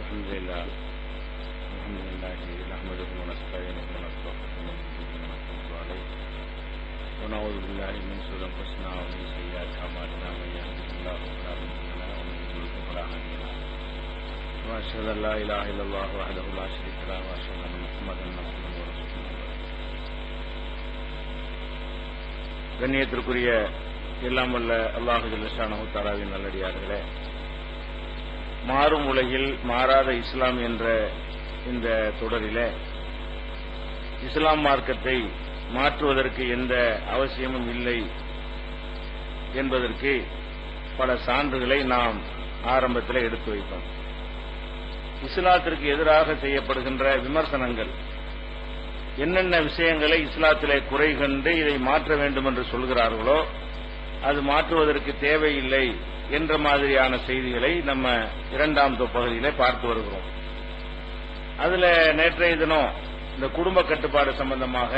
الحمد لله الحمد لله نحمده ونستعينه ونستغفره ونتوب عليه ونعوذ بالله من شرور انفسنا ومن سيئات اعمالنا من يهده الله فلا مضل له ومن يضلل فلا هادي له واشهد ان لا اله الا الله وحده لا شريك له واشهد ان محمدا عبده ورسوله கண்ணியத்திற்குரிய எல்லாம் வல்ல அல்லாஹு ஜல்லஷானஹு தாலாவின் நல்லடியார்களே மாறும் உலகில் மாறாத இஸ்லாம் என்ற இந்த தொடரிலே இஸ்லாம் மார்க்கத்தை மாற்றுவதற்கு எந்த அவசியமும் இல்லை என்பதற்கு பல சான்றுகளை நாம் ஆரம்பத்தில் எடுத்து வைத்தோம் இஸ்லாத்திற்கு எதிராக செய்யப்படுகின்ற விமர்சனங்கள் என்னென்ன விஷயங்களை இஸ்லாத்திலே குறை கண்டு இதை மாற்ற வேண்டும் என்று சொல்கிறார்களோ அது மாற்றுவதற்கு தேவையில்லை என்ற மாதிரியான செய்திகளை நம்ம இரண்டாம் பகுதியிலே பார்த்து வருகிறோம் அதுல நேற்றைய தினம் இந்த குடும்ப கட்டுப்பாடு சம்பந்தமாக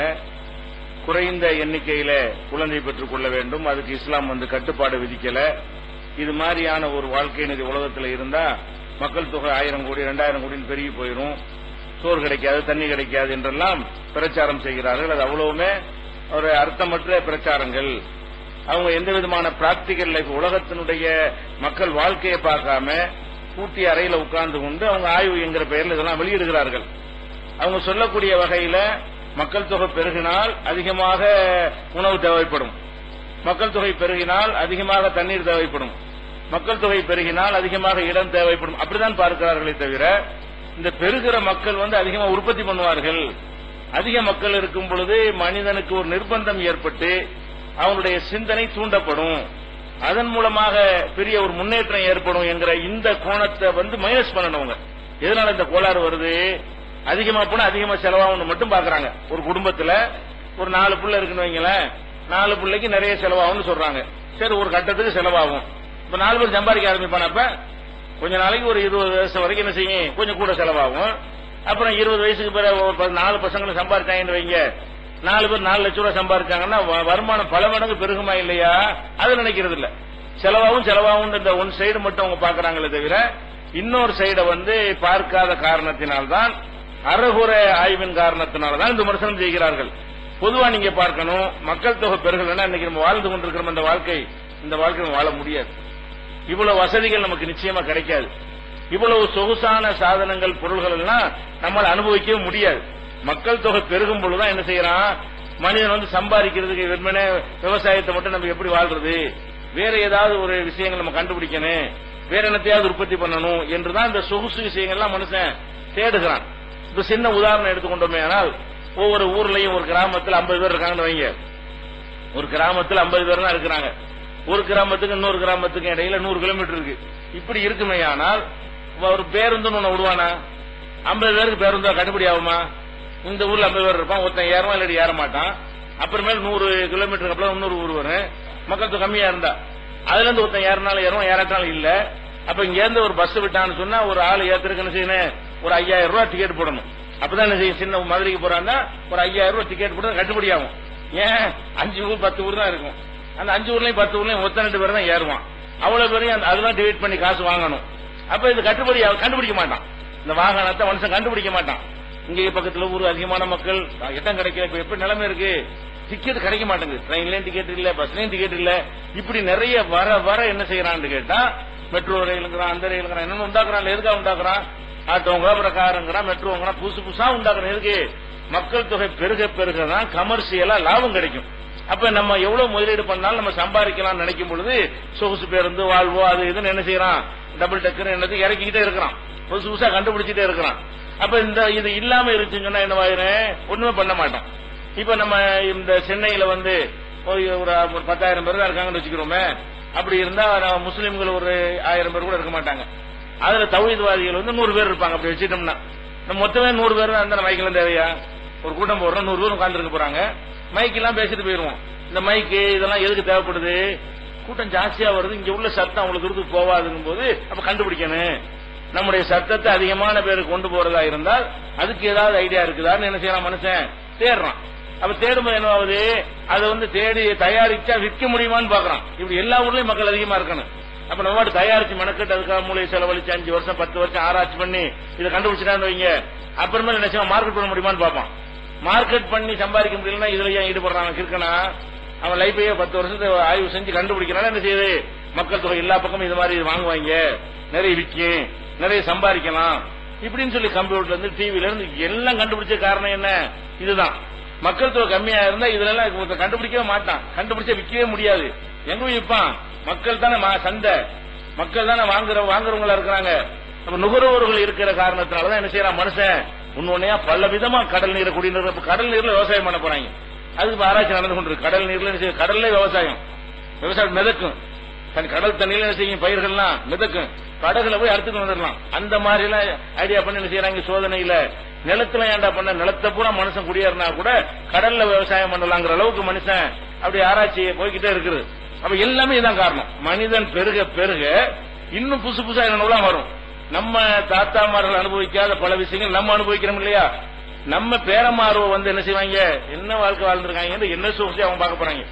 குறைந்த எண்ணிக்கையில குழந்தை பெற்றுக் கொள்ள வேண்டும் அதுக்கு இஸ்லாம் வந்து கட்டுப்பாடு விதிக்கல இது மாதிரியான ஒரு வாழ்க்கை நிதி உலகத்தில் இருந்தா மக்கள் தொகை ஆயிரம் கோடி இரண்டாயிரம் கோடின்னு பெருகி போயிடும் சோறு கிடைக்காது தண்ணி கிடைக்காது என்றெல்லாம் பிரச்சாரம் செய்கிறார்கள் அது அவ்வளவுமே ஒரு அர்த்தமற்ற பிரச்சாரங்கள் அவங்க எந்த விதமான பிராக்டிக்கல் லைஃப் உலகத்தினுடைய மக்கள் வாழ்க்கையை பார்க்காம கூட்டி அறையில உட்கார்ந்து கொண்டு அவங்க ஆய்வு என்கிற பெயரில் இதெல்லாம் வெளியிடுகிறார்கள் அவங்க சொல்லக்கூடிய வகையில மக்கள் தொகை பெருகினால் அதிகமாக உணவு தேவைப்படும் மக்கள் தொகை பெருகினால் அதிகமாக தண்ணீர் தேவைப்படும் மக்கள் தொகை பெருகினால் அதிகமாக இடம் தேவைப்படும் அப்படிதான் பார்க்கிறார்களே தவிர இந்த பெருகிற மக்கள் வந்து அதிகமா உற்பத்தி பண்ணுவார்கள் அதிக மக்கள் இருக்கும் பொழுது மனிதனுக்கு ஒரு நிர்பந்தம் ஏற்பட்டு அவனுடைய சிந்தனை தூண்டப்படும் அதன் மூலமாக பெரிய ஒரு முன்னேற்றம் ஏற்படும் என்கிற இந்த கோணத்தை வந்து மைனஸ் பண்ணணுங்க எதனால இந்த கோளாறு வருது அதிகமா போனா அதிகமா செலவாகணும் மட்டும் பாக்குறாங்க ஒரு குடும்பத்துல ஒரு நாலு பிள்ளை இருக்குன்னு வைங்களேன் நாலு பிள்ளைக்கு நிறைய செலவாகும்னு சொல்றாங்க சரி ஒரு கட்டத்துக்கு செலவாகும் இப்ப நாலு பேர் சம்பாதிக்க ஆரம்பிப்பானப்ப கொஞ்ச நாளைக்கு ஒரு இருபது வருஷம் வரைக்கும் என்ன செய்யும் கொஞ்சம் கூட செலவாகும் அப்புறம் இருபது வயசுக்கு பிறகு ஒரு பத்து- நாலு பசங்களை சம்பாதிச்சாங்கன்னு வைங்க நாலு பேர் நாலு லட்சம் ரூபாய் சம்பாதிச்சாங்கன்னா வ- வருமானம் பல மடங்கு பெருகுமா இல்லையா அது நினைக்கிறது இல்ல செலவாகும் செலவாகும் இந்த ஒன் சைடு மட்டும் அவங்க பாக்குறாங்களே தவிர இன்னொரு சைடை வந்து பார்க்காத காரணத்தினால்தான் அறகுறை ஆய்வின் காரணத்தினால்தான் இந்த விமர்சனம் செய்கிறார்கள் பொதுவா நீங்க பார்க்கணும் மக்கள் தொகை பெருகலைன்னா இன்னைக்கு நம்ம வாழ்ந்து கொண்டிருக்கிற இந்த வாழ்க்கை இந்த வாழ்க்கை நம்ம வாழ முடியாது இவ்வளவு வசதிகள் நமக்கு நிச்சயமா கிடைக்காது இவ்வளவு சொகுசான சாதனங்கள் பொருள்கள் எல்லாம் நம்மால் அனுபவிக்கவே முடியாது மக்கள் தொகை பெருகும் பொழுதுதான் என்ன செய்யறான் மனிதன் வந்து சம்பாதிக்கிறதுக்கு வெறுமனே விவசாயத்தை மட்டும் நம்ம எப்படி வாழ்றது வேற ஏதாவது ஒரு விஷயங்கள் நம்ம கண்டுபிடிக்கணும் வேற என்னத்தையாவது உற்பத்தி பண்ணணும் என்றுதான் இந்த சொகுசு விஷயங்கள்லாம் மனுஷன் தேடுகிறான் இப்ப சின்ன உதாரணம் எடுத்துக்கொண்டோமே ஆனால் ஒவ்வொரு ஊர்லயும் ஒரு கிராமத்தில் ஐம்பது பேர் இருக்காங்கன்னு வைங்க ஒரு கிராமத்தில் ஐம்பது பேர் தான் இருக்கிறாங்க ஒரு கிராமத்துக்கு இன்னொரு கிராமத்துக்கு இடையில நூறு கிலோமீட்டர் இருக்கு இப்படி இருக்குமே ஆனால் ஒரு பேருந்துன்னு ஒண்ணு விடுவானா ஐம்பது பேருக்கு பேருந்து கட்டுப்படி ஆகுமா இந்த ஊர்ல ஐம்பது பேர் இருப்பான் ஒருத்தன் ஏறமா இல்லாட்டி ஏற மாட்டான் அப்புறமேல் நூறு கிலோமீட்டருக்கு அப்புறம் இன்னொரு ஊர் வரும் மக்கள் தொகை கம்மியா இருந்தா அதுல இருந்து ஒருத்தன் ஏறினாலும் ஏறும் ஏறாட்டாலும் இல்ல அப்ப இங்க இருந்து ஒரு பஸ் விட்டான்னு சொன்னா ஒரு ஆள் ஏத்துறதுக்கு என்ன செய்யணும் ஒரு ஐயாயிரம் ரூபாய் டிக்கெட் போடணும் அப்பதான் என்ன செய்யும் சின்ன மதுரைக்கு போறான்னா ஒரு ஐயாயிரம் ரூபாய் டிக்கெட் போட்டு கட்டுப்படி ஆகும் ஏன் அஞ்சு ஊர் பத்து ஊர் தான் இருக்கும் அந்த அஞ்சு ஊர்லயும் பத்து ஊர்லயும் ஒத்த ரெண்டு பேர் தான் ஏறுவான் அவ்வளவு பேரையும் அந்த- அதெல்லாம் டிவைட் பண்ணி காசு வாங்கணும் அப்ப இது கட்டுப்படி ஆகும். கண்டுபிடிக்க மாட்டான் இந்த வாகனத்தை மனுஷன் கண்டுபிடிக்க மாட்டான் இங்க பக்கத்துல ஊர் அதிகமான மக்கள் இடம் கிடைக்கல இப்ப எப்படி நிலைமை இருக்கு டிக்கெட் கிடைக்க மாட்டேங்குது ட்ரெயின்லயும் டிக்கெட் இல்ல பஸ்லயும் டிக்கெட் இல்ல இப்படி நிறைய வர வர என்ன செய்யறான்னு கேட்டா மெட்ரோ ரயிலுங்கிறான் அந்த ரயிலுங்கிறான் என்னென்ன உண்டாக்குறான் எதுக்காக உண்டாக்குறான் ஆட்டோங்கிற அப்புறம் காருங்கிறான் மெட்ரோங்கிறான் புதுசு புதுசா உண்டாக்குறான் எதுக்கு மக்கள் தொகை பெருக பெருக தான் கமர்ஷியலா லாபம் கிடைக்கும் அப்ப நம்ம எவ்வளவு முதலீடு பண்ணாலும் நம்ம சம்பாதிக்கலாம் நினைக்கும் பொழுது சொகுசு பேருந்து வாழ்வோ அது இதுன்னு என்ன செய்யறான் டபுள் டக்கர் என்னது இறக்கிக்கிட்டே இருக்கிறான் புதுசு புதுசா கண்டுபிடிச்சிட்டே இருக்கிறான் அப்ப இந்த இது இல்லாம இருந்துச்சுன்னு சொன்னா என்ன ஆயிரும் ஒண்ணுமே பண்ண மாட்டோம் இப்ப நம்ம இந்த சென்னையில வந்து ஒரு ஒரு ஒரு பத்தாயிரம் பேர் தான் இருக்காங்கன்னு வச்சுக்கிறோமே அப்படி இருந்தா நம்ம முஸ்லீம்கள் ஒரு ஆயிரம் பேர் கூட இருக்க மாட்டாங்க அதுல தௌஹீத்வாதிகள் வந்து நூறு பேர் இருப்பாங்க அப்படி வச்சுட்டோம்னா நம்ம மொத்தமே நூறு பேர் தான் அந்த மைக்கெல்லாம் தேவையா ஒரு கூட்டம் போடுறோம் நூறு பேர் உட்கார்ந்துருக்க போறாங்க மைக்கெல்லாம் பேசிட்டு போயிருவோம் இந்த மைக்கு இதெல்லாம் எதுக்கு தேவைப்படுது கூட்டம் ஜாஸ்தியா வருது இங்க உள்ள சத்தம் அவ்வளவு தூரத்துக்கு போவாதுங்கும் போது அப்ப கண்டுபிடிக்கணும் நம்முடைய சத்தத்தை அதிகமான பேருக்கு கொண்டு போறதா இருந்தால் அதுக்கு ஏதாவது ஐடியா இருக்குதான்னு என்ன செய்யலாம் மனுஷன் தேடுறான் அப்ப தேடும்போது என்ன ஆகுது அதை வந்து தேடி தயாரிச்சா விற்க முடியுமான்னு பாக்குறான் இப்படி எல்லா ஊர்லயும் மக்கள் அதிகமா இருக்கணும் அப்ப நம்ம பாட்டு தயாரிச்சு மெனக்கட்டு அதுக்காக மூளை செலவழிச்சு அஞ்சு வருஷம் பத்து வருஷம் ஆராய்ச்சி பண்ணி இதை கண்டுபிடிச்சிட்டான்னு வைங்க அப்புறமேல என்ன செய்வான் மார்க்கெட் பண்ண முடியுமான்னு பார்ப்பான் மார்க்கெட் பண்ணி சம்பாதிக்க முடியலன்னா இதுல ஏன் ஈடுபடுறான் இருக்கனா அவன் லைஃபையே பத்து வருஷத்தை ஆய்வு செஞ்சு கண்டுபிடிக்கிறான் என்ன செய்யுது மக்கள் தொகை எல்லா பக்கமும் இது மாதிரி வாங்குவாங்க நிறைய விற்கும் நிறைய சம்பாதிக்கலாம் இப்படின்னு சொல்லி கம்ப்யூட்டர்ல இருந்து டிவில இருந்து எல்லாம் கண்டுபிடிச்ச காரணம் என்ன இதுதான் மக்கள் தொகை கம்மியா இருந்தா இதுல எல்லாம் ஒருத்தன் கண்டுபிடிக்கவே மாட்டான் கண்டுபிடிச்சா விற்கவே முடியாது எங்க போய் விற்பான் மக்கள் தானே மா- சந்தை மக்கள் தானே வாங்குற வாங்குறவங்களா இருக்கிறாங்க அப்ப நுகர்வோர்கள் இருக்கிற காரணத்தினாலதான் என்ன செய்யறான் மனுஷன் ஒன்னொன்னையா பல விதமா கடல் நீரை குடிநீர் இப்ப கடல் நீர்ல விவசாயம் பண்ண போறாங்க அதுக்கு இப்ப ஆராய்ச்சி நடந்து கொண்டிருக்கு கடல் நீர்ல என்ன செய்யும்? கடல்ல விவசாயம் விவசாயம் மிதக்கும் தன் கடல் தண்ணியில என்ன செய்யும் பயிர்கள்லாம் மிதக்கும் படகுல போய் அறுத்துட்டு வந்துடலாம் அந்த மாதிரி எல்லாம் ஐடியா பண்ணி என்ன செய்யறாங்க சோதனையில நிலத்துல ஏன்டா பண்ண நிலத்தை பூரா மனுஷன் குடியேறினா கூட கடல்ல விவசாயம் பண்ணலாங்கிற அளவுக்கு மனுஷன் அப்படி ஆராய்ச்சி போய்கிட்டே இருக்குது அப்ப எல்லாமே இதான் காரணம் மனிதன் பெருக பெருக இன்னும் புதுசு புதுசா என்னென்னலாம் வரும் நம்ம தாத்தாமார்கள் அனுபவிக்காத பல விஷயங்கள் நம்ம அனுபவிக்கிறோம் இல்லையா நம்ம பேரமார்வ வந்து என்ன செய்வாங்க என்ன வாழ்க்கை வாழ்ந்திருக்காங்க என்ன சுகத்தை அவங்க பார்க்க போறாங்க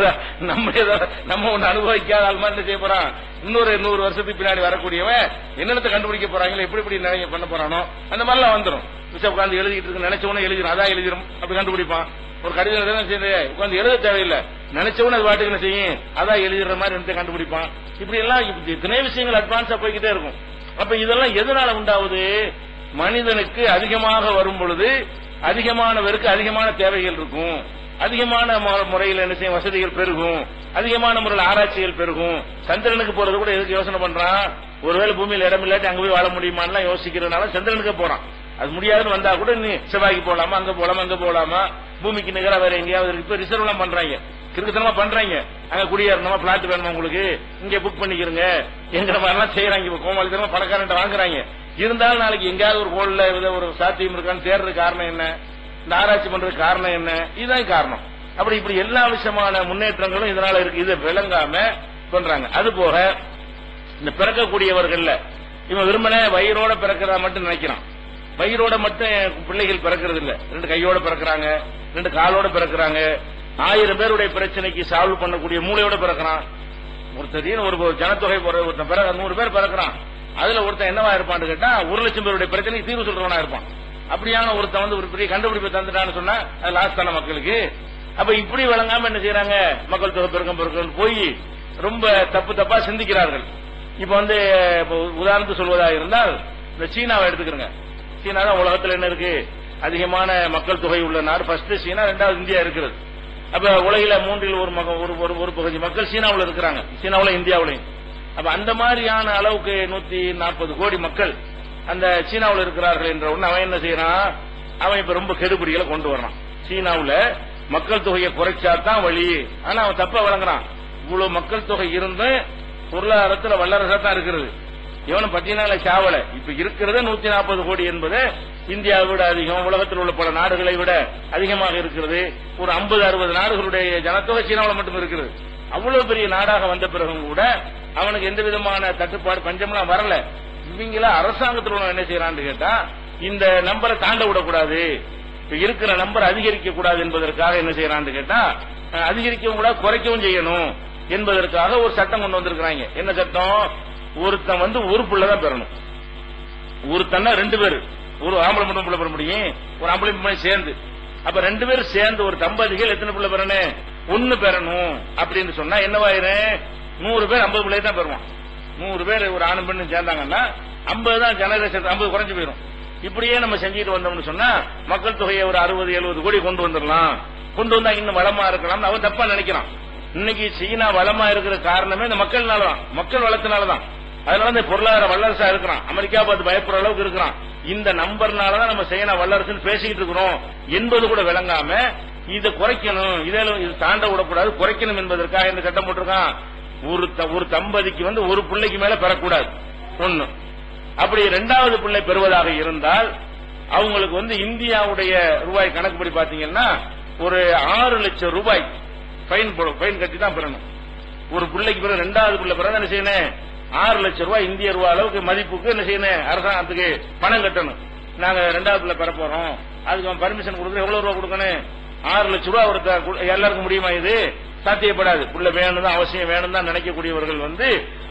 நம்ம ஏதோ நம்ம ஒண்ணு அனுபவிக்காத ஆள் மாதிரி என்ன செய்ய போறான் இன்னொரு நூறு வருஷத்துக்கு பின்னாடி வரக்கூடியவன் என்னென்னத்தை கண்டுபிடிக்க போறாங்களோ எப்படி எப்படி நிறைய பண்ண போறானோ அந்த மாதிரிலாம் வந்துரும் விஷயம் உட்காந்து எழுதிட்டு இருக்கு நினைச்ச உடனே எழுதிரும் அதான் எழுதிரும் அப்படி கண்டுபிடிப்பான் ஒரு கடிதம் எழுத செய்யுது உட்காந்து எழுத தேவையில்லை நினைச்ச உடனே அது பாட்டுக்கு என்ன செய்யும் அதான் எழுதிடுற மாதிரி என்னத்தை கண்டுபிடிப்பான் இப்படி எல்லாம் இப்படி இத்தனை விஷயங்கள் அட்வான்ஸா போய்கிட்டே இருக்கும் அப்ப இதெல்லாம் எதனால உண்டாகுது மனிதனுக்கு அதிகமாக வரும் பொழுது அதிகமானவருக்கு அதிகமான தேவைகள் இருக்கும் அதிகமான மு- முறையில் என்ன செய்யும் வசதிகள் பெருகும் அதிகமான முறையில் ஆராய்ச்சிகள் பெருகும் சந்திரனுக்கு போறது கூட எதுக்கு யோசனை பண்றான் ஒருவேளை பூமியில் இடம் இல்லாட்டி அங்க போய் வாழ முடியுமான்னு யோசிக்கிறதுனால சந்திரனுக்கு போறான் அது முடியாதுன்னு வந்தா கூட நீ செவ்வாய்க்கு போலாமா அங்க போலாமா அங்க போலாமா பூமிக்கு நிகரா வேற எங்கேயாவது இருக்கு. இப்ப ரிசர்வ் எல்லாம் பண்றாங்க கிறுக்குத்தனமா பண்றாங்க அங்க குடியேறணுமா பிளாட் வேணுமா உங்களுக்கு இங்க புக் பண்ணிக்கிறங்க எங்கிற மாதிரி எல்லாம் செய்யறாங்க இப்ப கோமாளித்தனமா பணக்காரன் வாங்குறாங்க இருந்தாலும் நாளைக்கு எங்கேயாவது ஒரு கோல்ல ஏதோ ஒரு சாத்தியம் இருக்கான்னு தேடுறது காரணம் என்ன இந்த ஆராய்ச்சி பண்றது காரணம் என்ன இதுதான் காரணம் அப்படி இப்படி எல்லா விஷயமான முன்னேற்றங்களும் இதனால இருக்கு இதை விளங்காம பண்றாங்க அது போக இந்த பிறக்கக்கூடியவர்கள்ல இவன் விரும்பின வயிறோட பிறக்கிறதா மட்டும் நினைக்கிறான் வயிறோட மட்டும் பிள்ளைகள் பிறக்கிறது இல்ல ரெண்டு கையோட பிறக்கிறாங்க ரெண்டு காலோட பிறக்கிறாங்க ஆயிரம் பேருடைய பிரச்சனைக்கு சால்வ் பண்ணக்கூடிய மூளையோட பிறக்கிறான் ஒருத்தர் ஒரு ஒரு ஜனத்தொகை போற ஒருத்தன் பிறகு நூறு பேர் பிறக்கிறான் அதுல ஒருத்தன் என்னவா இருப்பான்னு கேட்டா ஒரு லட்சம் பேருடைய பிரச்சனைக்கு தீர்வு சொல்றவனா இருப்பான் அப்படியான ஒருத்தன் வந்து ஒரு பெரிய கண்டுபிடிப்பை தந்துட்டான்னு சொன்னா அது லாஸ் தானே மக்களுக்கு அப்ப இப்படி விளங்காம என்ன செய்யறாங்க மக்கள் தொகை பெருக்கம் பெருக்கம் போய் ரொம்ப தப்பு தப்பா சிந்திக்கிறார்கள் இப்ப வந்து இப்ப உதாரணத்துக்கு சொல்வதாக இருந்தால் இந்த சீனாவை எடுத்துக்கிறங்க சீனா தான் உலகத்துல என்ன இருக்கு அதிகமான மக்கள் தொகை உள்ள நாடு ஃபர்ஸ்ட் சீனா ரெண்டாவது இந்தியா இருக்கிறது அப்ப உலகில மூன்றில் ஒரு மக- ஒரு ஒரு ஒரு பகுதி மக்கள் சீனாவுல இருக்கிறாங்க சீனாவுல இந்தியாவுலயும் அப்ப அந்த மாதிரியான அளவுக்கு நூத்தி நாற்பது கோடி மக்கள் அந்த சீனாவுல இருக்கிறார்கள் என்ற ஒண்ணு அவன் என்ன செய்யறான் அவன் இப்ப ரொம்ப கெடுபிடிகளை கொண்டு வர்றான் சீனாவுல மக்கள் தொகையை குறைச்சா தான் வழி ஆனா அவன் தப்பா வழங்குறான் இவ்வளவு மக்கள் தொகை இருந்து பொருளாதாரத்துல வல்லரசா தான் இருக்கிறது இவனும் பத்தினால சாவல இப்ப இருக்கிறது நூத்தி நாற்பது கோடி என்பது இந்தியாவை விட அதிகம் உலகத்தில் உள்ள பல நாடுகளை விட அதிகமாக இருக்கிறது ஒரு ஐம்பது அறுபது நாடுகளுடைய ஜனத்தொகை சீனாவில் மட்டும் இருக்கிறது அவ்வளவு பெரிய நாடாக வந்த பிறகும் கூட அவனுக்கு எந்த விதமான தட்டுப்பாடு பஞ்சம்லாம் வரல இவங்கள அரசாங்கத்தில் உள்ளவன் என்ன செய்யறான்னு கேட்டா இந்த நம்பரை தாண்ட விடக்கூடாது இப்ப இருக்கிற நம்பர் அதிகரிக்க கூடாது என்பதற்காக என்ன செய்யறான்னு கேட்டா அஹ், அதிகரிக்கவும் கூடாது குறைக்கவும் செய்யணும் என்பதற்காக ஒரு சட்டம் கொண்டு வந்திருக்கிறாங்க என்ன சட்டம் ஒருத்தன் வந்து ஒரு புள்ள தான் பெறணும் ஒருத்தன்னா ரெண்டு பேரு ஒரு ஆம்பளை மட்டும் பிள்ளை பெற முடியும் ஒரு ஆம்பளை பொம்பளை சேர்ந்து அப்ப ரெண்டு பேரும் சேர்ந்து ஒரு தம்பதிகள் எத்தனை பிள்ளை பெறணும் ஒன்னு பெறணும் அப்படின்னு சொன்னா என்னவாயிரும் நூறு பேர் ஐம்பது பிள்ளை தான் பெறுவான் நூறு பேர் ஒரு ஆணும் பெண்ணும் சேர்ந்தாங்கன்னா ஐம்பது தான் ஜனரேஷன் ஐம்பது குறைஞ்சு போயிடும் இப்படியே நம்ம செஞ்சுட்டு வந்தோம்னு சொன்னா மக்கள் தொகையை ஒரு அறுபது எழுபது கோடி கொண்டு வந்துடலாம் கொண்டு வந்தா இன்னும் வளமா இருக்கலாம் அவன் தப்பா நினைக்கிறான் இன்னைக்கு சீனா வளமா இருக்கிற காரணமே இந்த மக்கள்னாலதான் மக்கள் வளத்தினாலதான் அதனால இந்த பொருளாதார வல்லரசா இருக்கிறான் அமெரிக்கா பார்த்து பயப்படுற அளவுக்கு இருக்கிறான் இந்த நம்பர்னாலதான் நம்ம சைனா வல்லரசுன்னு பேசிக்கிட்டு இருக்கிறோம் என்பது கூட விளங்காம இதை குறைக்கணும் இதில் இது தாண்ட விடக்கூடாது குறைக்கணும் என்பதற்காக இந்த சட்டம் போட்டிருக்கான் ஒரு த- ஒரு தம்பதிக்கு வந்து ஒரு பிள்ளைக்கு மேல பெறக்கூடாது ஒண்ணு அப்படி இரண்டாவது பிள்ளை பெறுவதாக இருந்தால் அவங்களுக்கு வந்து இந்தியாவுடைய ரூபாய் கணக்குப்படி பாத்தீங்கன்னா ஒரு ஆறு லட்சம் ரூபாய் ஃபைன் ஃபைன் கட்டி தான் பெறணும் ஒரு பிள்ளைக்கு பிறகு ரெண்டாவது பிள்ளை பிறகு என்ன செய்யணும் ஆறு லட்சம் ரூபாய் இந்திய ரூபாய் அளவுக்கு மதிப்புக்கு என்ன செய்யணும் அரசாங்கத்துக்கு பணம் கட்டணும் நாங்க ரெண்டாவது பிள்ளை பெற போறோம் அதுக்கு பர்மிஷன் கொடுக்குறது எவ்வளவு ரூபாய் கொடுக்கணும் ஆறு லட்சம் ரூபாய் ஒருத்தர் கு- எல்லாருக்கும் முடியுமா இது சாத்தியப்படாது புள்ள வேணும் தான் அவசியம் வேணும் தான் நினைக்கக்கூடியவர்கள் வந்து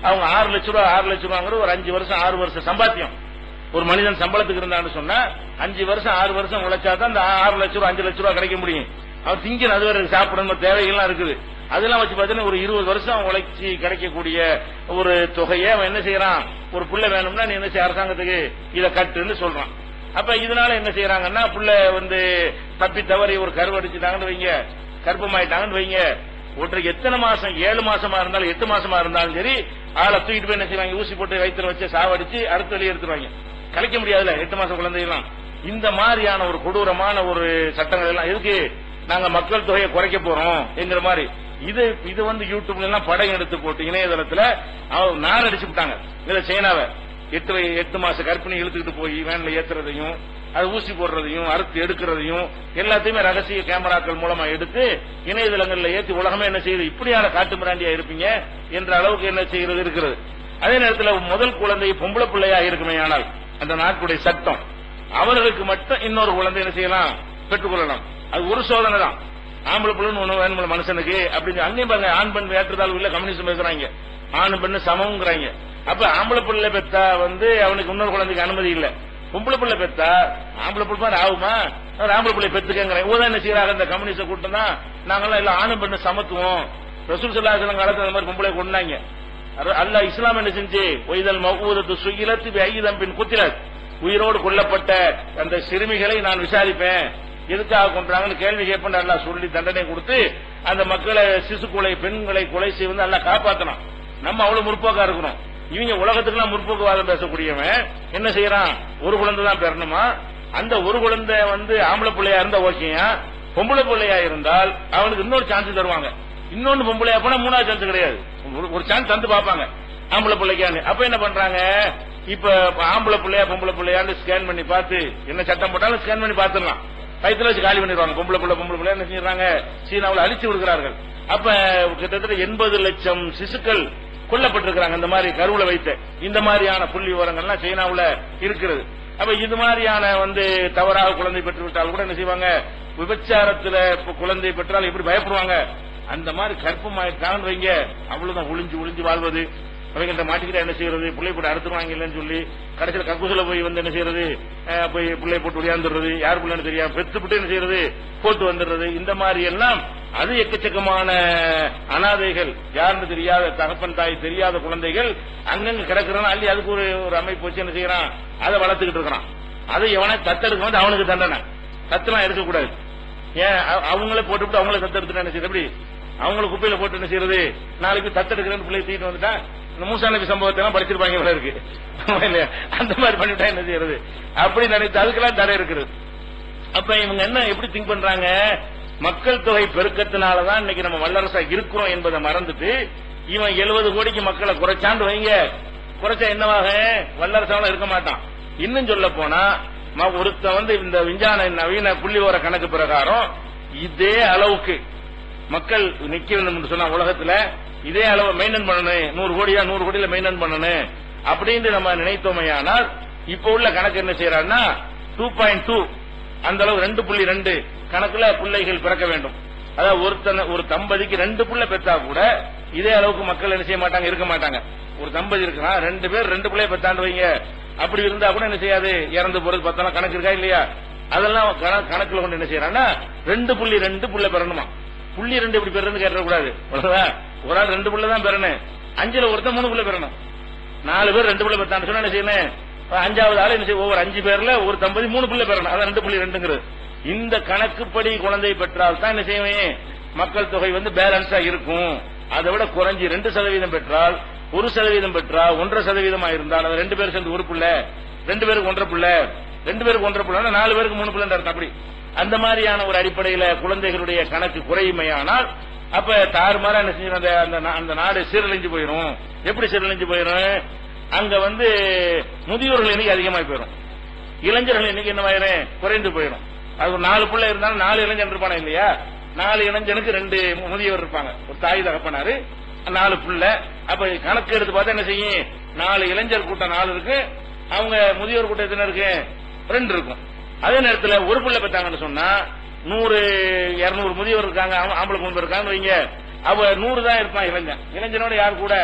அவங்க ஆறு லட்ச ரூபா ஆறு லட்ச ரூபாங்கிறது ஒரு அஞ்சு வருஷம் ஆறு வருஷம் சம்பாத்தியம் ஒரு மனிதன் சம்பளத்துக்கு இருந்தான்னு சொன்னா அஞ்சு வருஷம் ஆறு வருஷம் உழைச்சா தான் அந்த ஆறு லட்ச ரூபா அஞ்சு லட்ச ரூபா கிடைக்க முடியும் அவன் திங்கணும் அது வேற சாப்பிடணும் தேவைகள்லாம் இருக்குது அதெல்லாம் வச்சு பார்த்தீங்கன்னா ஒரு இருபது வருஷம் உழைச்சி கிடைக்கக்கூடிய ஒரு தொகையை அவன் என்ன செய்யறான் ஒரு புள்ள வேணும்னா நீ என்ன செய்ய அரசாங்கத்துக்கு இதை கட்டுன்னு சொல்றான் அப்ப இதனால என்ன செய்யறாங்கன்னா புள்ள வந்து தப்பி தவறி ஒரு கருவடிச்சுட்டாங்கன்னு வைங்க கர்ப்பமாயிட்டாங்கன்னு வைங்க ஒருத்தருக்கு எத்தனை மாசம் ஏழு மாசமா இருந்தாலும் எட்டு மாசமா இருந்தாலும் சரி ஆளை தூக்கிட்டு போய் என்ன செய்வாங்க ஊசி போட்டு வயிற்றுல வச்சு சாவடிச்சு அடுத்த வெளியே எடுத்துருவாங்க கலைக்க முடியாதுல்ல எட்டு மாசம் குழந்தையெல்லாம் இந்த மாதிரியான ஒரு கொடூரமான ஒரு சட்டங்கள் எல்லாம் எதுக்கு நாங்க மக்கள் தொகையை குறைக்க போறோம் என்கிற மாதிரி இது இது வந்து யூடியூப்ல எல்லாம் படம் எடுத்து போட்டு இணையதளத்துல அவங்க நார் அடிச்சு விட்டாங்க இதுல சைனாவை எட்டு வய- எட்டு மாச கர்ப்பிணி இழுத்துக்கிட்டு போய் வேன்ல ஏத்துறதையும் அது ஊசி போடுறதையும் அறுத்து எடுக்கிறதையும் எல்லாத்தையுமே ரகசிய கேமராக்கள் மூலமா எடுத்து இணையதளங்கள்ல ஏத்தி உலகமே என்ன செய்யுது இப்படியான காட்டு மிராண்டியா இருப்பீங்க என்ற அளவுக்கு என்ன செய்யறது இருக்கிறது அதே நேரத்தில் முதல் குழந்தை பொம்பளை பிள்ளையா இருக்குமே ஆனால் அந்த நாட்டுடைய சட்டம் அவர்களுக்கு மட்டும் இன்னொரு குழந்தை என்ன செய்யலாம் பெற்றுக்கொள்ளலாம் அது ஒரு சோதனை தான் ஆம்பளை பிள்ளைன்னு ஒண்ணு வேணும்ல மனுஷனுக்கு அப்படின்னு அங்கேயும் பாருங்க ஆண் பெண் ஏற்றதால் இல்ல கம்யூனிஸ்ட் பேசுறாங்க ஆண் பெண்ணு சமம்ங்கிறாங்க அப்ப ஆம்பளை பிள்ளை பெத்தா வந்து அவனுக்கு இன்னொரு குழந்தைக்கு அனுமதி இல்ல பொம்பளை பிள்ளை பெத்தா ஆம்பளை பிள்ளை மாதிரி ஆகுமா அவர் ஆம்பளை பிள்ளை பெத்துக்கங்கிறேன் ஊதான் என்ன செய்யறாங்க இந்த கம்யூனிஸ்ட் கூட்டம் தான் நாங்கெல்லாம் இல்ல ஆணும் பெண்ணு சமத்துவம் ரசூல் சல்லாஹ் காலத்துல அந்த மாதிரி பொம்பளை கொண்டாங்க அல்லாஹ் இஸ்லாம் என்ன செஞ்சு ஒய்தல் மகூதத்து சுகிலத்து ஐதம் பின் குத்திரத் உயிரோடு கொல்லப்பட்ட அந்த சிறுமிகளை நான் விசாரிப்பேன் எதுக்காக கொண்டாங்கன்னு கேள்வி கேட்பேன் அல்லாஹ் சொல்லி தண்டனை கொடுத்து அந்த மக்களை சிசுக்குலை பெண்களை கொலை செய்வது அல்லாஹ் காப்பாத்தணும் நம்ம அவ்வளவு முற்போக்கா இருக்கிறோம் இவங்க உலகத்துக்குலாம் முற்போக்குவாதம் பேசக்கூடியவன் என்ன செய்யறான் ஒரு குழந்தை தான் பெறணுமா அந்த ஒரு குழந்தை வந்து ஆம்பளை பிள்ளையா இருந்தா ஓகேயா பொம்பளை பிள்ளையா இருந்தால் அவனுக்கு இன்னொரு சான்ஸ் தருவாங்க இன்னொன்னு பொம்பளையா போனா மூணாவது சான்ஸ் கிடையாது ஒரு- ஒரு சான்ஸ் தந்து பார்ப்பாங்க ஆம்பளை பிள்ளைக்கான்னு அப்ப என்ன பண்றாங்க இப்ப ஆம்பளை பிள்ளையா பொம்பளை பிள்ளையான்னு ஸ்கேன் பண்ணி பார்த்து என்ன சட்டம் போட்டாலும் ஸ்கேன் பண்ணி பார்த்துடலாம் வயிற்றுல வச்சு காலி பண்ணிடுவாங்க பொம்பளை பிள்ளை பொம்பளை பிள்ளை என்ன செஞ்சாங்க சீனாவில் அழிச்சு விடுகிறார்கள் அப்ப கிட்டத்தட்ட எண்பது லட்சம் சிசுக்கள் கொல்லப்பட்டிருக்கிறாங்க இந்த மாதிரி கருவுல வைத்த இந்த மாதிரியான புள்ளி விவரங்கள்லாம் சீனாவுல இருக்கிறது அப்ப இது மாதிரியான வந்து தவறாக குழந்தை பெற்று விட்டால் கூட என்ன செய்வாங்க விபச்சாரத்துல இப்ப குழந்தை பெற்றால் எப்படி பயப்படுவாங்க அந்த மாதிரி கற்பமாயிட்டான்னு வைங்க அவ்வளவுதான் ஒளிஞ்சு ஒளிஞ்சு வாழ்வது அவங்கள்ட்ட மாட்டிக்கிட்டா என்ன செய்யறது பிள்ளை போட்டு அறுத்துருவாங்க இல்லைன்னு சொல்லி கடைசியில் கக்குசுல போய் வந்து என்ன செய்யறது அஹ், போய் பிள்ளை போட்டு விளையாந்துடுறது யார் பிள்ளைன்னு தெரியாம பெத்துப்பட்டு என்ன செய்யறது போட்டு வந்துடுறது இந்த மாதிரி எல்லாம் அது எக்கச்சக்கமான அனாதைகள் யாருன்னு தெரியாத தகப்பன் தாய் தெரியாத குழந்தைகள் அங்கங்க கிடக்குறான் அள்ளி அதுக்கு ஒரு ஒரு அமைப்பு வச்சு என்ன செய்யறான் அதை வளர்த்துக்கிட்டு இருக்கிறான் அதை எவனை தத்தெடுக்க வந்து அவனுக்கு தண்டனை தத்தெல்லாம் எடுக்கக்கூடாது ஏன் அ- அவங்களே போட்டுவிட்டு அவங்களே தத்தெடுத்துட்டா என்ன செய்யறது எப்படி அவங்கள குப்பையில போட்டு என்ன செய்யறது நாளைக்கு தத்தெடுக்கிறேன்னு பிள்ளை தூக்கிட்டு வந்துட்டா இந்த மூசா நபி சம்பவத்தை எல்லாம் படிச்சிருப்பாங்க போல இருக்கு ஆமா இல்லையா? அந்த மாதிரி பண்ணிட்டா என்ன செய்யறது அப்படி நினைத்து அதுக்கெல்லாம் தடை இருக்குது அப்ப இவங்க என்ன எப்படி திங்க் பண்றாங்க மக்கள் தொகை பெருக்கத்தினாலதான் இன்னைக்கு நம்ம வல்லரசா இருக்கிறோம் என்பதை மறந்துட்டு இவன் எழுபது கோடிக்கு மக்களை குறைச்சாண்டு வைங்க குறைச்சா என்னவாக வல்லரசாவில் இருக்க மாட்டான் இன்னும் சொல்ல போனா ம- ஒருத்தன் வந்து இந்த விஞ்ஞான நவீன புள்ளி விவர கணக்கு பிரகாரம் இதே அளவுக்கு மக்கள் நிக்க வேண்டும் என்று சொன்னா உலகத்துல இதே அளவு மெயின்டைன் பண்ணணும் நூறு கோடியா நூறு கோடியில மெயின்டைன் பண்ணணும் அப்படின்னு நம்ம நினைத்தோமையானால் இப்ப உள்ள கணக்கு என்ன செய்யறான்னா டூ பாயிண்ட் டூ அந்த அளவு ரெண்டு புள்ளி ரெண்டு கணக்குல பிள்ளைகள் பிறக்க வேண்டும் அதாவது ஒருத்தன ஒரு தம்பதிக்கு ரெண்டு புள்ள பெற்றா கூட இதே அளவுக்கு மக்கள் என்ன செய்ய மாட்டாங்க இருக்க மாட்டாங்க ஒரு தம்பதி இருக்குன்னா ரெண்டு பேர் ரெண்டு பிள்ளைய பெற்றாண்டு வைங்க அப்படி இருந்தா கூட என்ன செய்யாது இறந்து போறது பத்தெல்லாம் கணக்கு இருக்கா இல்லையா அதெல்லாம் கண- கணக்குல கொண்டு என்ன செய்யறாங்கன்னா ரெண்டு புள்ளி ரெண்டு புள்ள பெறணுமா புள்ளி ரெண்டு இப்படி பெறணும்னு கேட்டக்கூடாது அவ்வளவுதான் ஒரு ஆள் ரெண்டு புள்ள தான் பெறணும் அஞ்சுல ஒருத்தன் மூணு புள்ள பெறணும் நாலு பேர் ரெண்டு புள்ள பெற்றான்னு சொன்னா என்ன செய்யணும் அஞ்சாவது ஆள் என்ன செய்ய ஒவ்வொரு அஞ்சு பேர்ல ஒரு தம்பதி மூணு புள்ள பெறணும் அதான் ரெண்டு புள்ளி ரெண்டுங்கிறது இந்த கணக்குப்படி குழந்தை பெற்றால் தான் என்ன செய்வேன் மக்கள் தொகை வந்து பேலன்ஸா இருக்கும் அதை விட குறைஞ்சி ரெண்டு சதவீதம் பெற்றால் ஒரு சதவீதம் பெற்றால் ஒன்றரை சதவீதமா இருந்தால் அது ரெண்டு பேர் சேர்ந்து ஒரு புள்ள ரெண்டு பேருக்கு ஒன்றரை புள்ள ரெண்டு பேருக்கு ஒன்றரை புள்ள நாலு பேருக்கு மூணு புள்ள அர்த்தம் அப்படி அந்த மாதிரியான ஒரு அடிப்படையில குழந்தைகளுடைய கணக்கு குறையுமையானால் அப்ப தாறுமாறா என்ன செஞ்சிடும் அந்த அந்த நா- அந்த நாடு சீரழிஞ்சு போயிடும் எப்படி சீரழிஞ்சு போயிடும் அங்க வந்து முதியோர்கள் எண்ணிக்கை அதிகமாகி போயிடும் இளைஞர்கள் எண்ணிக்கை என்னவாயிரும் குறைந்து போயிடும் அது ஒரு நாலு பிள்ளை இருந்தாலும் நாலு இளைஞன் இருப்பானே இல்லையா நாலு இளைஞனுக்கு ரெண்டு முதியோர் இருப்பாங்க ஒரு தாய் தகப்பனாரு நாலு புள்ள அப்ப கணக்கு எடுத்து பார்த்தா என்ன செய்யும் நாலு இளைஞர் கூட்டம் நாலு இருக்கு அவங்க முதியோர் கூட்டம் எத்தனை இருக்கு ரெண்டு இருக்கும் அதே நேரத்துல ஒரு புள்ள பெற்றாங்கன்னு சொன்னா நூறு இருநூறு முதியோர் இருக்காங்க ஆம்- ஆம்பளை பொம்பளை இருக்காங்கன்னு வைங்க அவ நூறு தான் இருப்பான் இளைஞன் இளைஞனோட யார் கூட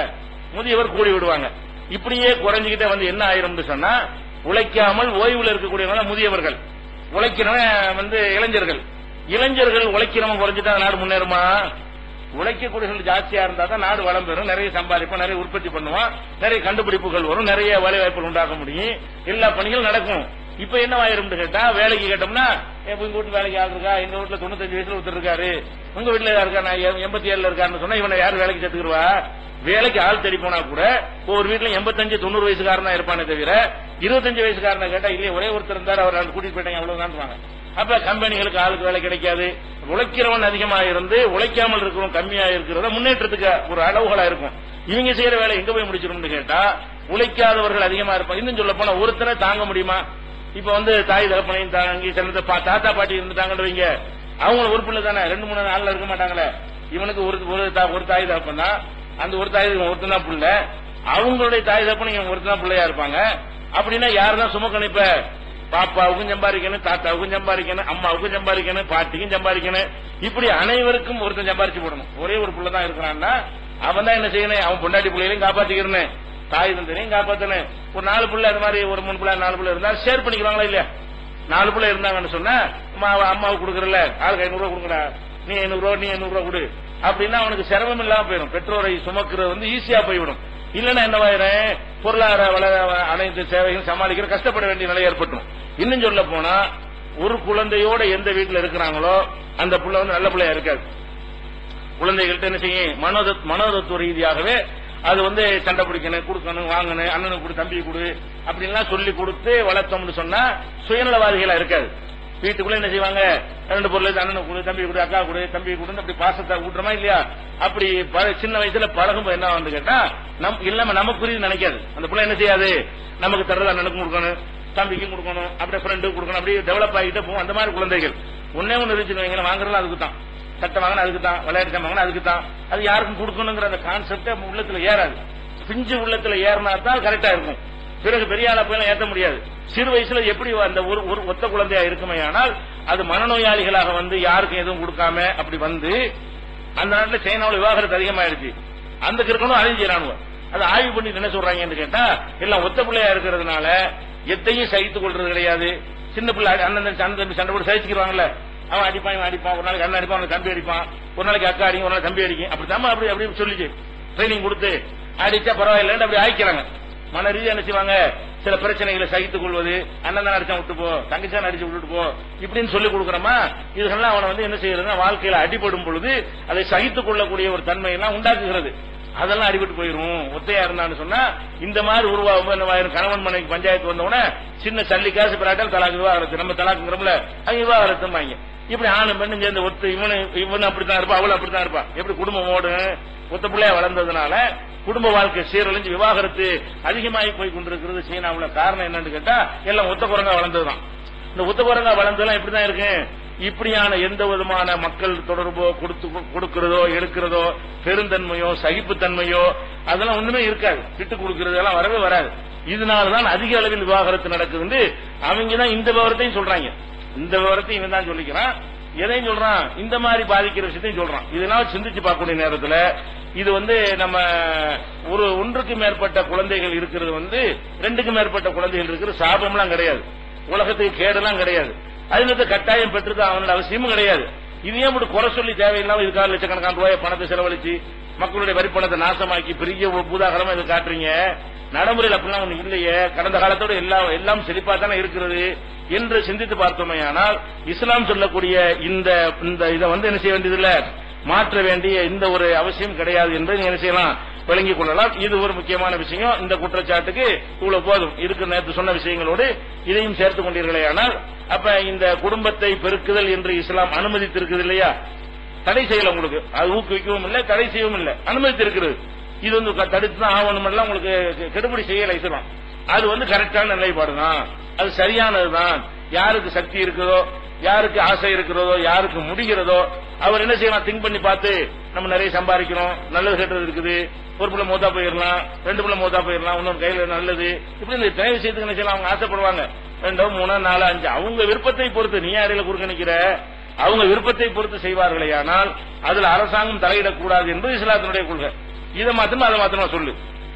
முதியவர் கூடி விடுவாங்க இப்படியே குறைஞ்சுக்கிட்டே வந்து என்ன ஆயிரும்னு சொன்னா உழைக்காமல் ஓய்வுல இருக்கக்கூடியவங்க முதியவர்கள் உழைக்கிறவன் வந்து இளைஞர்கள் இளைஞர்கள் உழைக்கிறவன் குறைஞ்சிட்டா நாடு முன்னேறுமா உழைக்கக்கூடியவர்கள் ஜாஸ்தியா இருந்தா தான் நாடு வளம் பெறும் நிறைய சம்பாதிப்போம் நிறைய உற்பத்தி பண்ணுவோம் நிறைய கண்டுபிடிப்புகள் வரும் நிறைய வேலை வாய்ப்புகள் உண்டாக்க முடியும் எல்லா பணிகளும் நடக்கும் இப்ப என்ன ஆயிரும் கேட்டா வேலைக்கு கேட்டோம்னா எங்க வீட்டு வேலைக்கு ஆள் இருக்கா எங்க வீட்டுல தொண்ணூத்தஞ்சு வயசுல ஒருத்தர் இருக்காரு உங்க வீட்டுல யாரா இருக்கா நான் எ- எண்பத்தி ஏழுல இருக்காருன்னு சொன்னா இவனை யார் வேலைக்கு சேர்த்துக்குருவா வேலைக்கு ஆள் தேடி போனா கூட ஒவ்வொரு வீட்டுல எண்பத்தஞ்சு தொண்ணூறு வயசுக்காரனா இருப்பானே தவிர இருபத்தஞ்சு வயசுக்காரனை கேட்டா இல்லையே ஒரே ஒருத்தர் இருந்தார் அவர் ரெண்டு கூட்டிட்டு போயிட்டாங்க அவ்வளவுதான் அப்ப கம்பெனிகளுக்கு ஆளுக்கு வேலை கிடைக்காது உழைக்கிறவன் அதிகமா இருந்து உழைக்காமல் இருக்கிறவன் கம்மியா இருக்கிறத முன்னேற்றத்துக்கு ஒரு அளவுகளா இருக்கும் இவங்க செய்யற வேலை எங்க போய் முடிச்சிடும்னு கேட்டா உழைக்காதவர்கள் அதிகமா இருப்பாங்க இன்னும் சொல்ல போனா ஒருத்தனை தாங்க முடியுமா இப்ப வந்து தாய் தகப்பனையும் தாங்கி சில பா- தாத்தா பாட்டி இருந்துட்டாங்கன்னு வைங்க அவங்க ஒரு பிள்ளை தானே ரெண்டு மூணு நாள்ல இருக்க மாட்டாங்களே இவனுக்கு ஒரு ஒரு தா- ஒரு தாய் தகப்பன் தான் அந்த ஒரு தாய் ஒருத்தன் தான் பிள்ளை அவங்களுடைய தாய் தகப்பன் இவன் ஒருத்தன் தான் பிள்ளையா இருப்பாங்க அப்படின்னா யார் தான் சுமக்கணும் இப்ப பாப்பாவுக்கும் சம்பாதிக்கணும் தாத்தாவுக்கும் சம்பாதிக்கணும் அம்மாவுக்கும் சம்பாதிக்கணும் பாட்டிக்கும் சம்பாதிக்கணும் இப்படி அனைவருக்கும் ஒருத்தன் சம்பாதிச்சு போடணும் ஒரே ஒரு புள்ள தான் இருக்கிறான்னா அவன் தான் என்ன செய்யணும் அவன் பொண்டாட்டி பிள்ளைகளையும் காப்பாத்திக்கிறேன் தாய் தந்தையும் காப்பாத்தணும் ஒரு நாலு பிள்ளை அது மாதிரி ஒரு மூணு பிள்ளை நாலு பிள்ளை இருந்தா ஷேர் பண்ணிக்கிறாங்களா இல்லையா நாலு பிள்ளை இருந்தாங்கன்னு சொன்னா அம்மா அம்மாவுக்கு கொடுக்கறல ஆளுக்கு ஐநூறு ரூபா கொடுக்கடா நீ ஐநூறு ரூபா நீ ஐநூறு ரூபா கொடு அப்படின்னா அவனுக்கு சிரமம் இல்லாம போயிடும் பெற்றோரை சுமக்கிறது வந்து ஈஸியா போய்விடும் இல்லன்னா என்னவாயிரும் பொருளாதார வள அனைத்து சேவைகளும் சமாளிக்கிற கஷ்டப்பட வேண்டிய நிலை ஏற்பட்டுரும் இன்னும் சொல்ல போனா ஒரு குழந்தையோட எந்த வீட்டுல இருக்கிறாங்களோ அந்த புள்ள வந்து நல்ல பிள்ளையா இருக்காது குழந்தைகள்ட்ட என்ன செய்யும் மனோத மனோதத்துவ ரீதியாகவே அது வந்து சண்டை பிடிக்கணும் கொடுக்கணும் வாங்கணும் அண்ணனுக்கு கொடு தம்பி கொடு அப்படின்லாம் சொல்லி கொடுத்து வளர்த்தோம்னு சொன்னா சுயநலவாதிகளா இருக்காது வீட்டுக்குள்ள என்ன செய்வாங்க ரெண்டு பொருள் இது அண்ணனுக்கு கொடு தம்பி கொடு அக்கா கொடு தம்பி கொடுன்னு அப்படி பாசத்தை ஊட்டுறமா இல்லையா அப்படி ப- சின்ன வயசுல பழகும்போது என்ன வந்து கேட்டா நம் இல்லாம நமக்குரிய நினைக்காது அந்த பிள்ளை என்ன செய்யாது நமக்கு தர்றது அண்ணனுக்கும் கொடுக்கணும் தம்பிக்கும் கொடுக்கணும் அப்படியே ஃப்ரெண்டுக்கு கொடுக்கணும் அப்படியே டெவலப் ஆகிட்டே போகும் அந்த மாதிரி குழந்தைகள் ஒன்னே ஒன்று இருந்துச்சு வைங்களேன் வாங்குறதுலாம் அதுக்கு தான் சட்டை வாங்கினா அதுக்கு தான் விளையாட்டு சாமான் வாங்கினா அதுக்கு தான் அது யாருக்கும் கொடுக்கணுங்கிற அந்த கான்செப்டே உள்ளத்துல ஏறாது பிஞ்சு உள்ளத்துல ஏறினா தான் கரெக்டா இருக்கும் பிறகு பெரிய ஆளா போய் ஏத்த முடியாது சிறு வயசுல எப்படி அந்த ஒரு ஒரு ஒத்த குழந்தையா இருக்குமே ஆனால் அது மனநோயாளிகளாக வந்து யாருக்கும் எதுவும் கொடுக்காம அப்படி வந்து அந்த நாட்டுல சைனாவில் விவாகரத்து அதிகமாயிருச்சு அந்த கிறுக்கனும் அதையும் செய்யறானுவ அது ஆய்வு பண்ணி என்ன சொல்றாங்கன்னு கேட்டா எல்லாம் ஒத்த பிள்ளையா இருக்கிறதுனால எத்தையும் சகித்துக் கொள்றது கிடையாது சின்ன பிள்ளை அண்ணன் தம்பி, அண்ணன் தம்பி சண்டை போட்டு சகிச்சுக்கிறாங்கல்ல அவன் அடிப்பான் இவன் அடிப்பான் ஒரு நாளைக்கு அண்ணன் அடிப்பான் அவனுக்கு தம்பி அடிப்பான் ஒரு நாளைக்கு அக்கா அடிக்கும் ஒரு நாளைக்கு தம்பி அடிக்கும் அப்படி தான் அப்படி அப்படி சொல்லிச்சு ட்ரைனிங் கொடுத்து அடிச்சா பரவாயில்லைன்னு அப்படி ஆயிக்கிறாங்க மன ரீதியா என்ன செய்வாங்க சில பிரச்சனைகளை சகித்துக் கொள்வது அண்ணன் தான் அடிச்சா விட்டு போ தங்கச்சான் அடிச்சு விட்டுட்டு போ இப்படின்னு சொல்லி கொடுக்குறோமா இதெல்லாம் அவனை வந்து என்ன செய்யறதுன்னா வாழ்க்கையில அடிபடும் பொழுது அதை சகித்துக் கொள்ளக்கூடிய ஒரு தன்மை எல்லாம் உண்டாக்குகிறது அதெல்லாம் அடிபட்டு போயிரும் ஒத்தையா இருந்தான்னு சொன்னா இந்த மாதிரி உருவாகும் இந்த மாதிரி கணவன் மனைவி பஞ்சாயத்து வந்த உடனே சின்ன சல்லி காசு பிராட்டல் தலாக்கு விவாகரத்து நம்ம தலாக்குங்கிறோம்ல அவங்க விவாகரத்துமாங்க இப்படி ஆணும் பெண்ணும் சேர்ந்து ஒத்து இவனு இவனு அப்படித்தான் இருப்பா அவளும் அப்படித்தான் இருப்பா எப்படி குடும்பம் ஓடும் ஒத்த பிள்ளையா வளர்ந்ததுனால குடும்ப வாழ்க்கை சீரழிஞ்சு விவாகரத்து அதிகமாகி போய் கொண்டிருக்கிறது சீனாவுல காரணம் என்னன்னு கேட்டா எல்லாம் ஒத்த குரங்கா வளர்ந்ததுதான் இந்த ஒத்த குரங்கா வளர்ந்ததெல்லாம் இப்படிதான் இருக்கு இப்படியான எந்த விதமான மக்கள் தொடர்போ கொடுத்து கொடுக்கிறதோ எடுக்கிறதோ பெருந்தன்மையோ சகிப்புத்தன்மையோ அதெல்லாம் ஒண்ணுமே இருக்காது விட்டு கொடுக்கிறது எல்லாம் வரவே வராது இதனாலதான் அதிக அளவில் விவாகரத்து நடக்குதுன்னு அவங்க தான் இந்த விவரத்தையும் சொல்றாங்க இந்த விவரத்தையும் இவன் தான் சொல்லிக்கிறான் எதையும் சொல்றான் இந்த மாதிரி பாதிக்கிற விஷயத்தையும் சொல்றான் இதெல்லாம் சிந்திச்சு பார்க்கக்கூடிய நேரத்துல இது வந்து நம்ம ஒரு ஒன்றுக்கு மேற்பட்ட குழந்தைகள் இருக்கிறது வந்து ரெண்டுக்கு மேற்பட்ட குழந்தைகள் இருக்கிறது சாபம்லாம் கிடையாது உலகத்துக்கு கேடெல்லாம் கிடையாது அதுல இருந்து கட்டாயம் பெற்றுதான் அவனோட அவசியமும் கிடையாது இது ஏன் இப்படி குறை சொல்லி தேவையில்லாம இதுக்காக லட்சக்கணக்கான ரூபாய் பணத்தை செலவழிச்சு மக்களுடைய வரி பணத்தை நாசமாக்கி பெரிய ஒரு பூதாகரமா இதை காட்டுறீங்க நடைமுறையில் அப்படிலாம் ஒண்ணு இல்லையே கடந்த காலத்தோட எல்லாம் எல்லாம் செழிப்பா தானே இருக்கிறது என்று சிந்தித்து பார்த்தோமே ஆனால் இஸ்லாம் சொல்லக்கூடிய இந்த இந்த இதை வந்து என்ன செய்ய வேண்டியதில்லை மாற்ற வேண்டிய இந்த ஒரு அவசியம் கிடையாது என்பதை நீங்க என்ன செய்யலாம் விளங்கிக் கொள்ளலாம் இது ஒரு முக்கியமான விஷயம் இந்த குற்றச்சாட்டுக்கு இவ்வளவு போதும் இருக்கு நேற்று சொன்ன விஷயங்களோடு இதையும் சேர்த்துக் கொண்டீர்களே ஆனால் அப்ப இந்த குடும்பத்தை பெருக்குதல் என்று இஸ்லாம் அனுமதித்திருக்குது இல்லையா தடை செய்யல உங்களுக்கு அது ஊக்குவிக்கவும் இல்லை தடை செய்யவும் இல்லை அனுமதித்திருக்கிறது இது வந்து க- தடுத்து தான் ஆகணும் எல்லாம் உங்களுக்கு கெ- கெடுபிடி செய்யல இஸ்லாம் அது வந்து கரெக்டான நிலைப்பாடு தான் அது சரியானதுதான் யாருக்கு சக்தி இருக்குதோ யாருக்கு ஆசை இருக்கிறதோ யாருக்கு முடிகிறதோ அவர் என்ன செய்யலாம் திங்க் பண்ணி பார்த்து நம்ம நிறைய சம்பாதிக்கிறோம் நல்லது கெட்டது இருக்குது ஒரு பிள்ளை மூத்தா போயிடலாம் ரெண்டு பிள்ளை மூத்தா போயிடலாம் இன்னொரு கையில நல்லது இப்படி இந்த தயவு செய்யறதுக்கு என்ன செய்யலாம் அவங்க ஆசைப்படுவாங்க ரெண்டோ மூணோ நாலு அஞ்சு அவங்க விருப்பத்தை பொறுத்து நீ யாரையில குறுக்க நிக்கிற அவங்க விருப்பத்தை பொறுத்து செய்வார்களே ஆனால் அதுல அரசாங்கம் தலையிடக்கூடாது என்பது இஸ்லாத்தினுடைய கொள்கை இதை மாத்திரம் அதை மாத்திரமா சொல்லு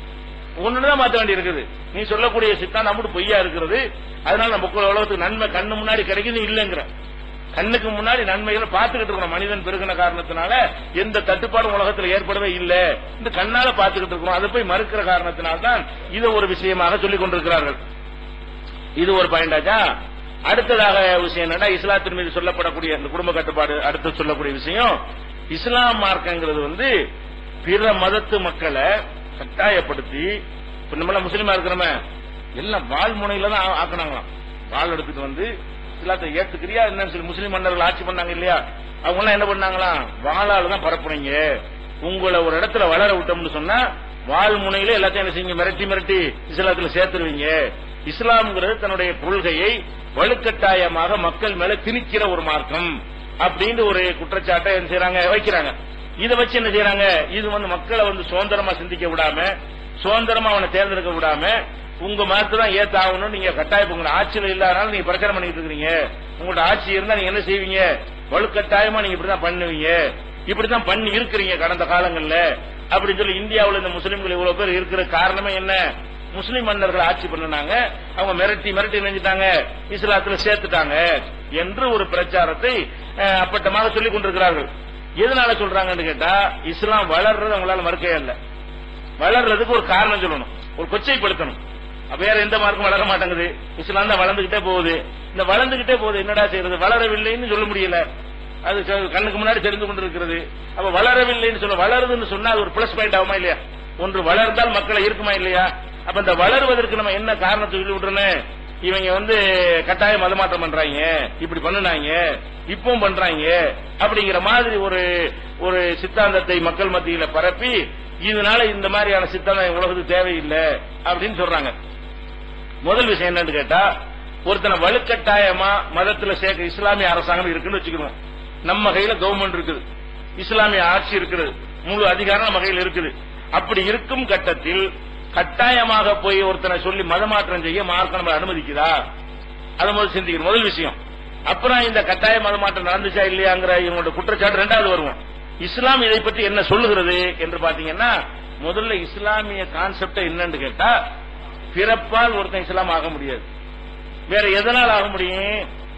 ஒண்ணுதான் மாத்த வேண்டி இருக்குது நீ சொல்லக்கூடிய சித்தாந்தம் நம்மட்டு பொய்யா இருக்கிறது அதனால நம்ம உலகத்துக்கு நன்மை கண்ணு முன்னாடி கிடைக்குது இல்லைங்கிற கண்ணுக்கு முன்னாடி நன்மைகளை பார்த்துக்கிட்டு இருக்கிறோம் மனிதன் பெருகின காரணத்தினால எந்த தட்டுப்பாடும் உலகத்தில் ஏற்படவே இல்லை இந்த கண்ணால பார்த்துக்கிட்டு இருக்கிறோம் அதை போய் மறுக்கிற காரணத்தினால்தான் இதை ஒரு விஷயமாக சொல்லிக் கொண்டிருக்கிறார்கள் இது ஒரு பாயிண்டாச்சா அடுத்ததாக விஷயம் என்னன்னா இஸ்லாத்தின் மீது சொல்லப்படக்கூடிய இந்த குடும்ப கட்டுப்பாடு அடுத்து சொல்லக்கூடிய விஷயம் இஸ்லாம் மார்க்கங்கிறது வந்து பிற மதத்து மக்களை கட்டாயப்படுத்தி இப்ப நம்மள முஸ்லீமா இருக்கிறோமே எல்லாம் வாழ்முனையில தான் ஆ- ஆக்குனாங்களாம் வாள் எடுத்துட்டு வந்து இஸ்லாத்தை ஏத்துக்கிறியா என்னன்னு சொல்லி முஸ்லீம் மன்னர்கள் ஆட்சி பண்ணாங்க இல்லையா அவங்க எல்லாம் என்ன பண்ணாங்களாம் வாளால தான் பரப்புறீங்க உங்களை ஒரு இடத்துல வளர விட்டோம்னு சொன்னா வாள் முனையில எல்லாத்தையும் என்ன செய்யுங்க மிரட்டி மிரட்டி இஸ்லாத்துல சேர்த்துருவீங்க இஸ்லாம்ங்கிறது தன்னுடைய கொள்கையை வலுக்கட்டாயமாக மக்கள் மேல திணிக்கிற ஒரு மார்க்கம் அப்படின்னு ஒரு குற்றச்சாட்டை என்ன செய்றாங்க வைக்கிறாங்க இதை வச்சு என்ன செய்றாங்க இது வந்து மக்களை வந்து சுதந்திரமா சிந்திக்க விடாம சுதந்திரமா அவனை தேர்ந்தெடுக்க விடாம உங்க மதத்தை தான் ஏத்து ஆகணும் நீங்க கட்டாயம் உங்க ஆட்சியில் இல்லாதனால நீங்க பிரச்சாரம் பண்ணிட்டு இருக்கீங்க உங்களோட ஆட்சி இருந்தா நீங்க என்ன செய்வீங்க வலுக்கட்டாயமா நீங்க இப்படிதான் பண்ணுவீங்க இப்படிதான் பண்ணி இருக்கிறீங்க கடந்த காலங்கள்ல அப்படின்னு சொல்லி இந்தியாவுல இந்த முஸ்லிம்கள் இவ்வளவு பேர் இருக்கிற காரணமே என்ன முஸ்லிம் மன்னர்கள் ஆட்சி பண்ணினாங்க அவங்க மிரட்டி மிரட்டி நினைஞ்சிட்டாங்க இஸ்லாத்துல சேர்த்துட்டாங்க என்று ஒரு பிரச்சாரத்தை அஹ், அப்பட்டமாக சொல்லிக் கொண்டிருக்கிறார்கள் எதனால சொல்றாங்கன்னு கேட்டா இஸ்லாம் வளர்றது அவங்களால மறுக்கவே இல்லை வளர்றதுக்கு ஒரு காரணம் சொல்லணும் ஒரு கொச்சைப்படுத்தணும் அப்ப வேற எந்த மார்க்கும் வளர மாட்டேங்குது இஸ்லாம் தான் வளர்ந்துகிட்டே போகுது இந்த வளர்ந்துகிட்டே போகுது என்னடா செய்யறது வளரவில்லைன்னு சொல்ல முடியல அது சொ- கண்ணுக்கு முன்னாடி தெரிந்து கொண்டிருக்கிறது அப்ப வளரவில்லைன்னு சொல்ல வளருதுன்னு சொன்னா அது ஒரு பிளஸ் பாயிண்ட் ஆகுமா இல்லையா ஒன்று வளர்ந்தால் மக்களை இருக்குமா இல்லையா அப்ப இந்த வளருவதற்கு நம்ம என்ன காரணத்தை சொல்லி விட்டுறேன்னு இவங்க வந்து கட்டாய மதமாற்றம் பண்றாங்க இப்படி பண்ணுனாங்க இப்பவும் பண்றாங்க அப்படிங்கிற மாதிரி ஒரு ஒரு சித்தாந்தத்தை மக்கள் மத்தியில பரப்பி இதனால இந்த மாதிரியான சித்தாந்தம் உலகத்துக்கு தேவையில்லை அப்படின்னு சொல்றாங்க முதல் விஷயம் என்னன்னு கேட்டா ஒருத்தனை வலுக்கட்டாயமா மதத்துல சேர்க்க இஸ்லாமிய அரசாங்கம் இருக்குன்னு வச்சுக்கிறோம் நம்ம கையில கவர்மெண்ட் இருக்குது இஸ்லாமிய ஆட்சி இருக்குது முழு அதிகாரம் நம்ம கையில் இருக்குது அப்படி இருக்கும் கட்டத்தில் கட்டாயமாக போய் ஒருத்தனை சொல்லி மதமாற்றம் செய்ய மார்க்கம் நம்ம அனுமதிக்குதா அதை முதல் சிந்திக்கணும் முதல் விஷயம் அப்புறம் இந்த கட்டாய மதமாற்றம் நடந்துச்சா இல்லையாங்கிற இவங்களோட குற்றச்சாட்டு ரெண்டாவது வருவோம் இஸ்லாம் இதை பற்றி என்ன சொல்லுகிறது என்று பாத்தீங்கன்னா முதல்ல இஸ்லாமிய கான்செப்ட் என்னன்னு கேட்டா பிறப்பால் ஒருத்தன் இஸ்லாம் ஆக முடியாது வேற எதனால் ஆக முடியும்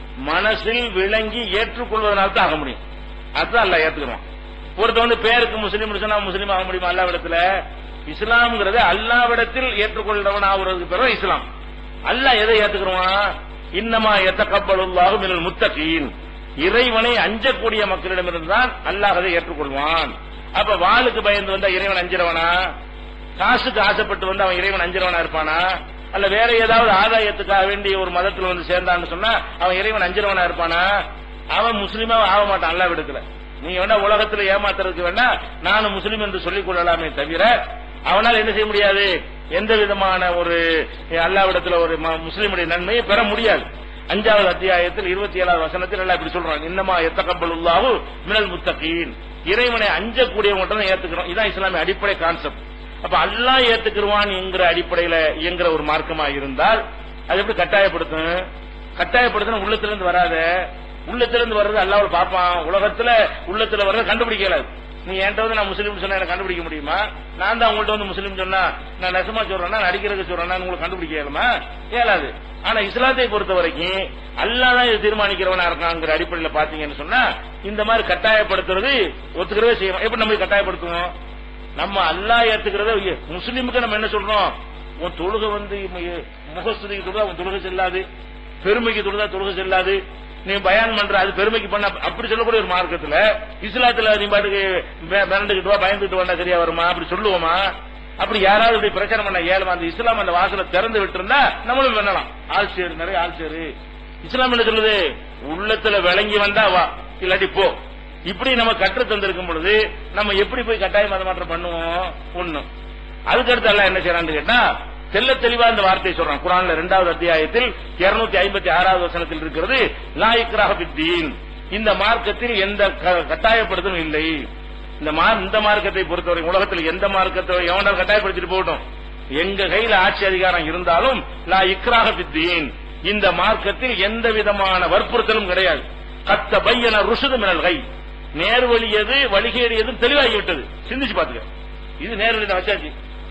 மனசில் விளங்கி ஏற்றுக்கொள்வதனால தான் ஆக முடியும் அதுதான் அல்ல ஏத்துக்கிறோம் ஒருத்தன் வந்து பேருக்கு முஸ்லீம் சொன்னா முஸ்லீம் ஆக முடியுமா அல்லாவிடத்துல இஸ்லாம்ங்கிறது அல்லாவிடத்தில் ஏற்றுக்கொள்றவன் ஆகுறதுக்கு பிறகு இஸ்லாம் அல்லாஹ் எதை ஏத்துக்கிறோம் இன்னமா எத்தக்கப்பலுல்லாஹு மினல் முத்தகீன் இறைவனை அஞ்சக்கூடிய மக்களிடமிருந்து தான் அல்லாஹ் அதை ஏற்றுக்கொள்வான் அப்ப வாளுக்கு பயந்து வந்தா இறைவன் அஞ்சிரவனா காசுக்கு ஆசைப்பட்டு வந்து அவன் இறைவன் அஞ்சிரவனா இருப்பானா அல்ல வேற ஏதாவது ஆதாயத்துக்காக வேண்டிய ஒரு மதத்துல வந்து சேர்ந்தான்னு சொன்னா அவன் இறைவன் அஞ்சிரவனா இருப்பானா அவன் முஸ்லீமா ஆக மாட்டான் அல்லா விடத்துல நீ வேணா உலகத்துல ஏமாத்துறதுக்கு வேணா நானும் முஸ்லீம் என்று சொல்லிக் கொள்ளலாமே தவிர அவனால் என்ன செய்ய முடியாது எந்த விதமான ஒரு அல்லாவிடத்துல ஒரு ம- முஸ்லிமுடைய நன்மையை பெற முடியாது அஞ்சாவது அத்தியாயத்தில் இருபத்தி ஏழாவது வசனத்தில் எல்லாம் இப்படி சொல்றாங்க இன்னமா எத்தக்கப்பலுல்லாஹு மினல் முத்தகீன் இறைவனை அஞ்சக்கூடியவங்க தான் ஏத்துக்கிறோம் இதான் இஸ்லாமிய அடிப்படை கான்செப்ட் அப்ப அல்லாஹ் ஏத்துக்கிருவான் என்கிற அடிப்படையில இயங்குற ஒரு மார்க்கமா இருந்தால் அது எப்படி கட்டாயப்படுத்தும் கட்டாயப்படுத்தின உள்ளத்திலிருந்து வராத உள்ளத்திலிருந்து வர்றது அல்லாஹ் பார்ப்பான் உலகத்துல உள்ளத்துல வர்றத கண்டுபிடிக்க இயலாது நீ என்கிட்ட வந்து நான் முஸ்லீம் சொன்னா எனக்கு கண்டுபிடிக்க முடியுமா நான் தான் உங்கள்ட்ட வந்து முஸ்லீம் சொன்னா நான் நெசமா சொல்றேன்னா நடிக்கிறதுக்கு சொல்றேன்னா உங்களுக்கு கண்டுபிடிக்க இயலுமா இயலாது ஆனா இஸ்லாத்தை பொறுத்த வரைக்கும் அல்லாஹ் தான் இது தீர்மானிக்கிறவனா இருக்காங்கிற அடிப்படையில பாத்தீங்கன்னு சொன்னா இந்த மாதிரி கட்டாயப்படுத்துறது ஒத்துக்கிறவே செய்யணும் எப்படி நம்ம கட்டாயப்படுத்துவோம் நம்ம அல்லாஹ் ஏத்துக்கிறத ஐய, முஸ்லிமுக்கு நம்ம என்ன சொல்றோம் உன் தொழுகை வந்து மு- முகஸ்துதிக்கு தொழுதா உன் தொழுகை செல்லாது பெருமைக்கு தொழுதா தொழுகை செல்லாது நீ பயான் பண்ற அது பெருமைக்கு பண்ண அப்படி சொல்லக்கூடிய ஒரு மார்க்கத்துல இஸ்லாத்துல நீ பாட்டுக்கு வே- மிரண்டுக்கிட்டு வா பயந்துட்டு வந்தா சரியா வருமா அப்படி சொல்லுவோமா அப்படி யாராவது இப்படி பிரச்சனை பண்ண ஏழுமா அந்த இஸ்லாம் அந்த வாசலை திறந்து விட்டுருந்தா நம்மளும் பண்ணலாம் ஆள் சேரு நிறைய ஆள் சேரு இஸ்லாம் என்ன சொல்லுது உள்ளத்துல விளங்கி வந்தா வா இல்லாட்டி போ இப்படி நம்ம கற்று தந்திருக்கும் பொழுது நம்ம எப்படி போய் கட்டாய மதமாற்றம் பண்ணுவோம் ஒண்ணு அதுக்கடுத்து எல்லாம் என்ன செய்யறான்னு கேட்டா தெல்ல தெளிவா இந்த வார்த்தையை சொல்றான் குரான்ல இரண்டாவது அத்தியாயத்தில் 256 ஐம்பத்தி ஆறாவது வசனத்தில் இருக்கிறது லாயிக்ராக பித்தீன் இந்த மார்க்கத்தில் எந்த க- கட்டாயப்படுத்தலும் இல்லை இந்த மா- இந்த மார்க்கத்தை பொறுத்தவரை உலகத்தில் எந்த மார்க்கத்தை எவனால் கட்டாயப்படுத்திட்டு போகட்டும் எங்க கையில ஆட்சி அதிகாரம் இருந்தாலும் லா இக்ராக பித்தீன் இந்த மார்க்கத்தில் எந்த விதமான வற்புறுத்தலும் கிடையாது கத்த பையன ருஷது மினல் கை நேர்வழி எது வழிகேடு எதுவும் தெளிவாகிவிட்டது சிந்திச்சு பாத்துக்க இது நேர்வழி தான் வச்சாச்சு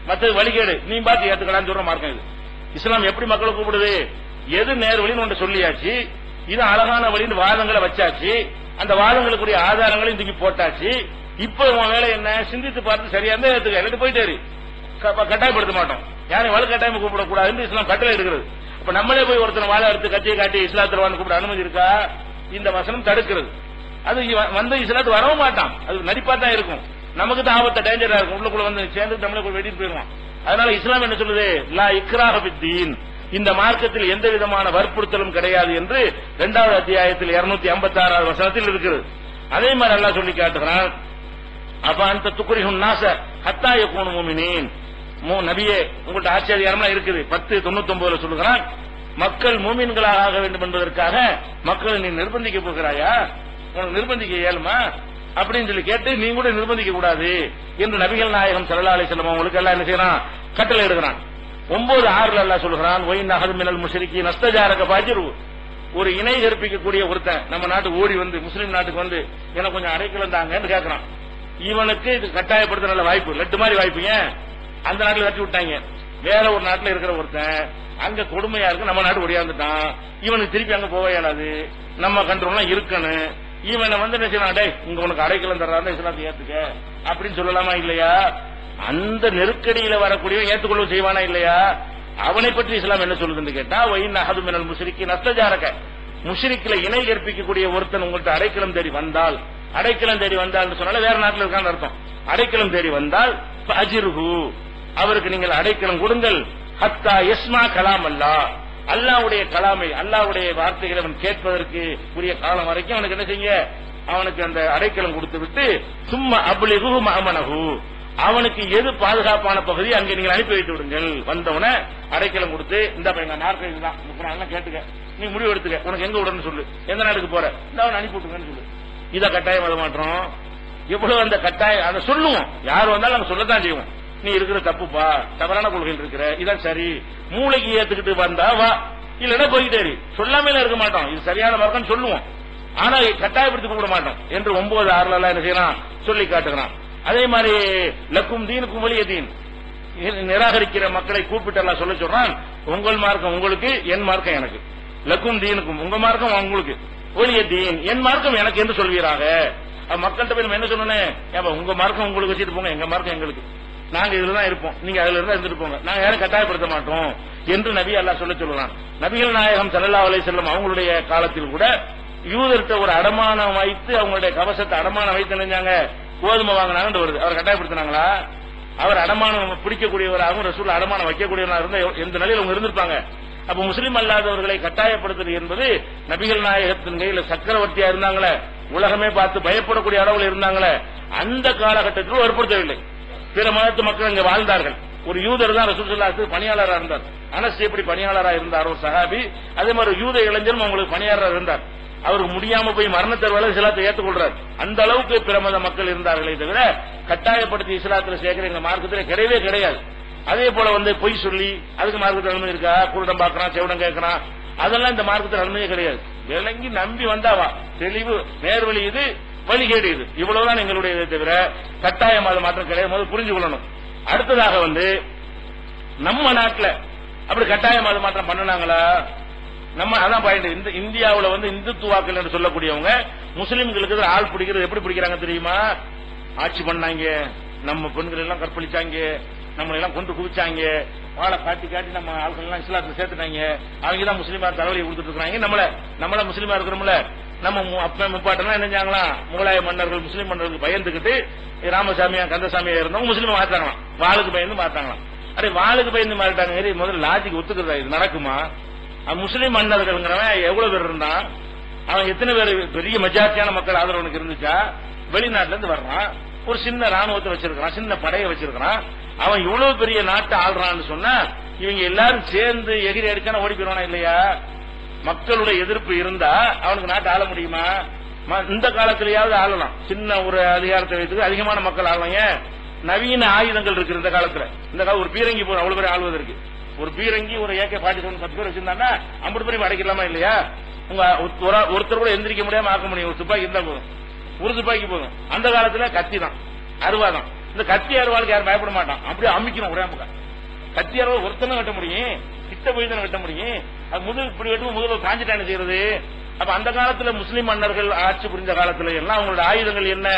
மற்றது வழிகேடு நீ பார்த்து ஏத்துக்கலாம்னு சொல்ற மார்க்கம் இது இஸ்லாம் எப்படி மக்களை கூப்பிடுது எது நேர் வழின்னு ஒன்று சொல்லியாச்சு இது அழகான வழின்னு வாதங்களை வச்சாச்சு அந்த வாதங்களுக்குரிய ஆதாரங்களையும் தூக்கி போட்டாச்சு இப்போ உன் வேலை என்ன சிந்தித்து பார்த்து சரியா இருந்தா ஏத்துக்க இல்லாட்டி போயிட்டாரு க- கட்டாயப்படுத்த மாட்டோம் யாரையும் வலு கட்டாயம் கூப்பிடக்கூடாதுன்னு இஸ்லாம் கட்டளை எடுக்கிறது அப்ப நம்மளே போய் ஒருத்தனை வாழ எடுத்து கட்சியை காட்டி இஸ்லாத்துல வந்து கூப்பிட அனுமதி இருக்கா இந்த வசனம் தடுக்கிறது அது இவ- வந்த இஸ்லாத்து வரவும் மாட்டான் அது நடிப்பா தான் இருக்கும் நமக்கு தான் ஆபத்த டேஞ்சரா இருக்கும் உள்ளுக்குள்ள வந்து சேர்ந்து நம்மளே போய் வெட்டிட்டு போயிருவான் அதனால இஸ்லாம் என்ன சொல்லுது லா இக்ராஹ பித்தீன் இந்த மார்க்கத்தில் எந்த விதமான வற்புறுத்தலும் கிடையாது என்று இரண்டாவது அத்தியாயத்தில் 256 ஐம்பத்தி ஆறாவது வசனத்தில் இருக்கிறது அதே மாதிரி அல்லாஹ் சொல்லி காட்டுகிறான் அப்ப அந்த துக்குரிஹும் நாச ஹத்தாய கூணு மூமினீன் மூ நபியே உங்கள்ட்ட ஆச்சரியம்லாம் இருக்குது பத்து தொண்ணூத்தி ஒன்பதுல சொல்லுகிறான் மக்கள் மூமின்களாக ஆக வேண்டும் என்பதற்காக மக்களை நீ நிர்பந்திக்க போகிறாயா உனக்கு நிர்பந்திக்க இயலுமா அப்படின்னு சொல்லி கேட்டு நீ கூட நிர்பந்திக்க கூடாது என்று நபிகள் நாயகம் ஸல்லல்லாஹு அலைஹி வஸல்லம் அவங்களுக்கு எல்லாம் என்ன செய்யறான் கட்டளை எடுக்கிறான் ஒன்பது ஆறுல அல்லாஹ் சொல்கிறான் ஒய் நகது மினல் முஷரிக்கி நஸ்தஜாரக பாஜிரு ஒரு இணை கற்பிக்கக்கூடிய ஒருத்தன் நம்ம நாட்டுக்கு ஓடி வந்து முஸ்லீம் நாட்டுக்கு வந்து எனக்கு கொஞ்சம் அடைக்கலம் தாங்கன்னு கேட்கறான் இவனுக்கு இது கட்டாயப்படுத்த நல்ல வாய்ப்பு லட்டு மாதிரி வாய்ப்பு ஏன் அந்த நாட்டுல தட்டி விட்டாங்க வேற ஒரு நாட்டுல இருக்கிற ஒருத்தன் அங்க கொடுமையா இருக்கு நம்ம நாட்டு ஒடியாந்துட்டான் இவனுக்கு திருப்பி அங்க போக இயலாது நம்ம கண்ட்ரோல்லாம் இருக்கணும் இவனை வந்து என்ன செய்யலாம் டேய் இங்க உனக்கு அடைக்கலம் தர்றாருன்னு இஸ்லாத்தை ஏத்துக்க அப்படின்னு சொல்லலாமா இல்லையா அந்த நெருக்கடியில வரக்கூடியவன் ஏத்துக்கொள்ள செய்வானா இல்லையா அவனை பற்றி இஸ்லாம் என்ன சொல்லுதுன்னு கேட்டா ஒயின் அகது மினல் முஷரிக்கி நஷ்டஜாரக முஷரிக்கில இணை கற்பிக்கக்கூடிய ஒருத்தன் உங்கள்ட்ட அடைக்கலம் தேடி வந்தால் அடைக்கலம் தேடி வந்தால் சொன்னால வேற நாட்டுல இருக்கான்னு அர்த்தம் அடைக்கலம் தேடி வந்தால் அஜிருகு அவருக்கு நீங்கள் அடைக்கலம் கொடுங்கள் ஹத்தா யஸ்மா கலாம் அல்லா அல்லாவுடைய கலாமை அல்லாவுடைய வார்த்தைகளை அவன் கேட்பதற்கு உரிய காலம் வரைக்கும் அவனுக்கு என்ன செய்ய அவனுக்கு அந்த அடைக்கலம் கொடுத்து விட்டு சும்மா அபுலிகு மகமனகு அவனுக்கு எது பாதுகாப்பான பகுதி அங்கே நீங்கள் அனுப்பி வைத்து விடுங்கள் வந்தவன அடைக்கலம் கொடுத்து இந்த எங்க மார்க்கம் இதுதான் இந்த குரான்லாம் கேட்டுக்க நீ முடிவு எடுத்துக்க உனக்கு எங்க விடணும்னு சொல்லு எந்த நாட்டுக்கு போற இந்த அவன் அனுப்பி விட்டுங்கன்னு சொல்லு இத கட்டாயம் வர மாட்டோம் எவ்வளவு அந்த கட்டாயம் அதை சொல்லுவோம் யார் வந்தாலும் நாங்க சொல்லத்தான் செய்வோம் நீ இருக்கிற தப்புப்பா தவறான கொள்கையில் இருக்கிற இதான் சரி மூளைக்கு ஏத்துக்கிட்டு வந்தா வா இல்லன்னா போய்கிட்டே இரு. சொல்லாமல இருக்க மாட்டோம் இது சரியான மார்க்கம் சொல்லுவோம் ஆனா கட்டாயப்படுத்தி கூப்பிட மாட்டோம் என்று ஒன்பது ஆறுல எல்லாம் என்ன செய்யறான் சொல்லி காட்டுகிறான் அதே மாதிரி லக்கும் தீனுக்கும் வலிய தீன் நிராகரிக்கிற மக்களை கூப்பிட்டு எல்லாம் சொல்ல சொல்றான் உங்கள் மார்க்கம் உங்களுக்கு என் மார்க்கம் எனக்கு லக்கும் தீனுக்கும் உங்க மார்க்கம் உங்களுக்கு ஒளிய தீன் என் மார்க்கம் எனக்கு என்று சொல்வீராக அப்ப மக்கள்கிட்ட போய் நம்ம என்ன சொல்லணும் ஏப்பா உங்க மார்க்கம் உங்களுக்கு வச்சுட்டு போங்க எங்க மார்க்கம் எங்களுக்கு நாங்க இதுல தான் இருப்போம் நீங்க அதுல இருந்தா இருந்துட்டு போங்க நாங்க யாரும் கட்டாயப்படுத்த மாட்டோம் என்று நபி அல்லாஹ் சொல்ல சொல்லலாம் நபிகள் நாயகம் ஸல்லல்லாஹு அலைஹி வஸல்லம் அவங்களுடைய காலத்தில் கூட யூதர்கிட்ட ஒரு அடமானம் வைத்து அவங்களுடைய கவசத்தை அடமானம் வைத்து நினைஞ்சாங்க கோதுமை வாங்கினாங்கன்னு வருது அவர் கட்டாயப்படுத்தினாங்களா அவர் அடமானம் பிடிக்கக்கூடியவராகவும் ரசூல் அடமானம் வைக்கக்கூடியவராக இருந்தா எவ்- எந்த நிலையில் அவங்க இருந்திருப்பாங்க அப்ப முஸ்லிம் அல்லாதவர்களை கட்டாயப்படுத்துறது என்பது நபிகள் நாயகத்தின் கையில சக்கரவர்த்தியா இருந்தாங்களே உலகமே பார்த்து பயப்படக்கூடிய அளவில் இருந்தாங்களே அந்த காலகட்டத்தில் வற்புறுத்தவில்லை பிற மதத்து மக்கள் இங்க வாழ்ந்தார்கள் ஒரு யூதர் தான் ரசூலுல்லாஹ்க்கு பணியாளராக இருந்தார் அனஸ் எப்படி பணியாளராக இருந்தார் ஒரு சஹாபி அதே மாதிரி யூத இளைஞரும் அவங்களுக்கு பணியாளராக இருந்தார் அவருக்கு முடியாம போய் மரணத்தர் வேலை இஸ்லாத்தை ஏற்றுக்கொள்றார் அந்த அளவுக்கு பிற மத மக்கள் இருந்தார்களே தவிர கட்டாயப்படுத்தி இஸ்லாத்துல சேர்க்கிற எங்க மார்க்கத்தில் கிடையவே கிடையாது அதே போல வந்து பொய் சொல்லி அதுக்கு மார்க்கத்தில் அனுமதி இருக்கா குருடம் பார்க்கறான் செவிடம் கேட்கறான் அதெல்லாம் இந்த மார்க்கத்தில் அனுமதியே கிடையாது விளங்கி நம்பி வந்தாவா தெளிவு நேர்வழி இது வழிகேடு இது இவ்வளவுதான் எங்களுடைய இதை தவிர கட்டாயம் அது மாற்றம் கிடையாது முதல்ல புரிஞ்சு கொள்ளணும் அடுத்ததாக வந்து நம்ம நாட்டுல அப்படி கட்டாயம் அது மாற்றம் பண்ணுனாங்களா நம்ம அதான் பாயிண்ட் இந்த இந்தியாவுல வந்து இந்துத்துவாக்கள் என்று சொல்லக்கூடியவங்க முஸ்லிம்களுக்கு எதிராக ஆள் பிடிக்கிறது எப்படி பிடிக்கிறாங்க தெரியுமா ஆட்சி பண்ணாங்க நம்ம பெண்கள் எல்லாம் கற்பழிச்சாங்க நம்மளை எல்லாம் கொண்டு குவிச்சாங்க வாழை காட்டி காட்டி நம்ம ஆட்கள் எல்லாம் இஸ்லாத்துல சேர்த்துட்டாங்க அவங்க தான் முஸ்லீமா தலைவலி கொடுத்துட்டு இருக்காங்க நம்மள நம்மள முஸ்லீமா இருக்கிறோம்ல நம்ம மு- அப்ப முப்பாட்டெல்லாம் என்ன செஞ்சாங்களா முகலாய மன்னர்கள் முஸ்லீம் மன்னர்களுக்கு பயந்துகிட்டு ராமசாமியா கந்தசாமியா இருந்தவங்க முஸ்லீம் மாத்தாங்களாம் வாளுக்கு பயந்து மாத்தாங்களாம் அடே வாளுக்கு பயந்து மாறிட்டாங்க சரி, முதல்ல லாஜிக் ஒத்துக்கிறதா இது நடக்குமா அவன் முஸ்லீம் மன்னர்கள்ங்கிறவன் எவ்வளவு பேர் இருந்தான் அவன் எத்தனை பேர் பெரிய மெஜாரிட்டியான மக்கள் ஆதரவு அவனுக்கு இருந்துச்சா வெளிநாட்டுல இருந்து வர்றான் ஒரு சின்ன ராணுவத்தை வச்சிருக்கான் சின்ன படையை வச்சிருக்கான் அவன் இவ்வளவு பெரிய நாட்டை ஆள்றான்னு சொன்னா இவங்க எல்லாரும் சேர்ந்து எகிரி அடிச்சானா ஓடி போயிடுவானா இல்லையா மக்களுடைய எதிர்ப்பு இருந்தா அவனுக்கு நாட்டை ஆள முடியுமா ம- இந்த காலத்திலேயாவது ஆளலாம் சின்ன ஒரு அதிகாரத்தை வைத்து அதிகமான மக்கள் ஆளலாம் ஏன் நவீன ஆயுதங்கள் இருக்கு இந்த காலத்துல இந்த காலம் ஒரு பீரங்கி போதும் அவ்வளவு பேர் ஆளுவதற்கு ஒரு பீரங்கி ஒரு ஏகே ஃபார்ட்டி செவன் பத்து பேர் வச்சிருந்தாங்கன்னா ஐம்பது பேரும் அடைக்கலாமா இல்லையா உங்க ஒரு- ஒருத்தர் கூட எந்திரிக்க முடியாம ஆக்க முடியும் ஒரு துப்பாக்கி இருந்தா போதும் ஒரு துப்பாக்கி போதும் அந்த காலத்துல கத்தி தான் அருவா தான் இந்த கத்தி அருவாளுக்கு யாரும் பயப்பட மாட்டான் அப்படியே அமிக்கணும் ஒரே பக்கம் கத்தி அருவாள் ஒருத்தனும் வெட்ட முடியும் கிட்ட போய் தானே வெட்ட முடியும் அது முதல் இப்படி வெட்டும் முதல்ல காஞ்சிட்டானு செய்யறது அப்ப அந்த காலத்துல முஸ்லிம் மன்னர்கள் ஆட்சி புரிந்த காலத்துல எல்லாம் அவங்களோட ஆயுதங்கள் என்ன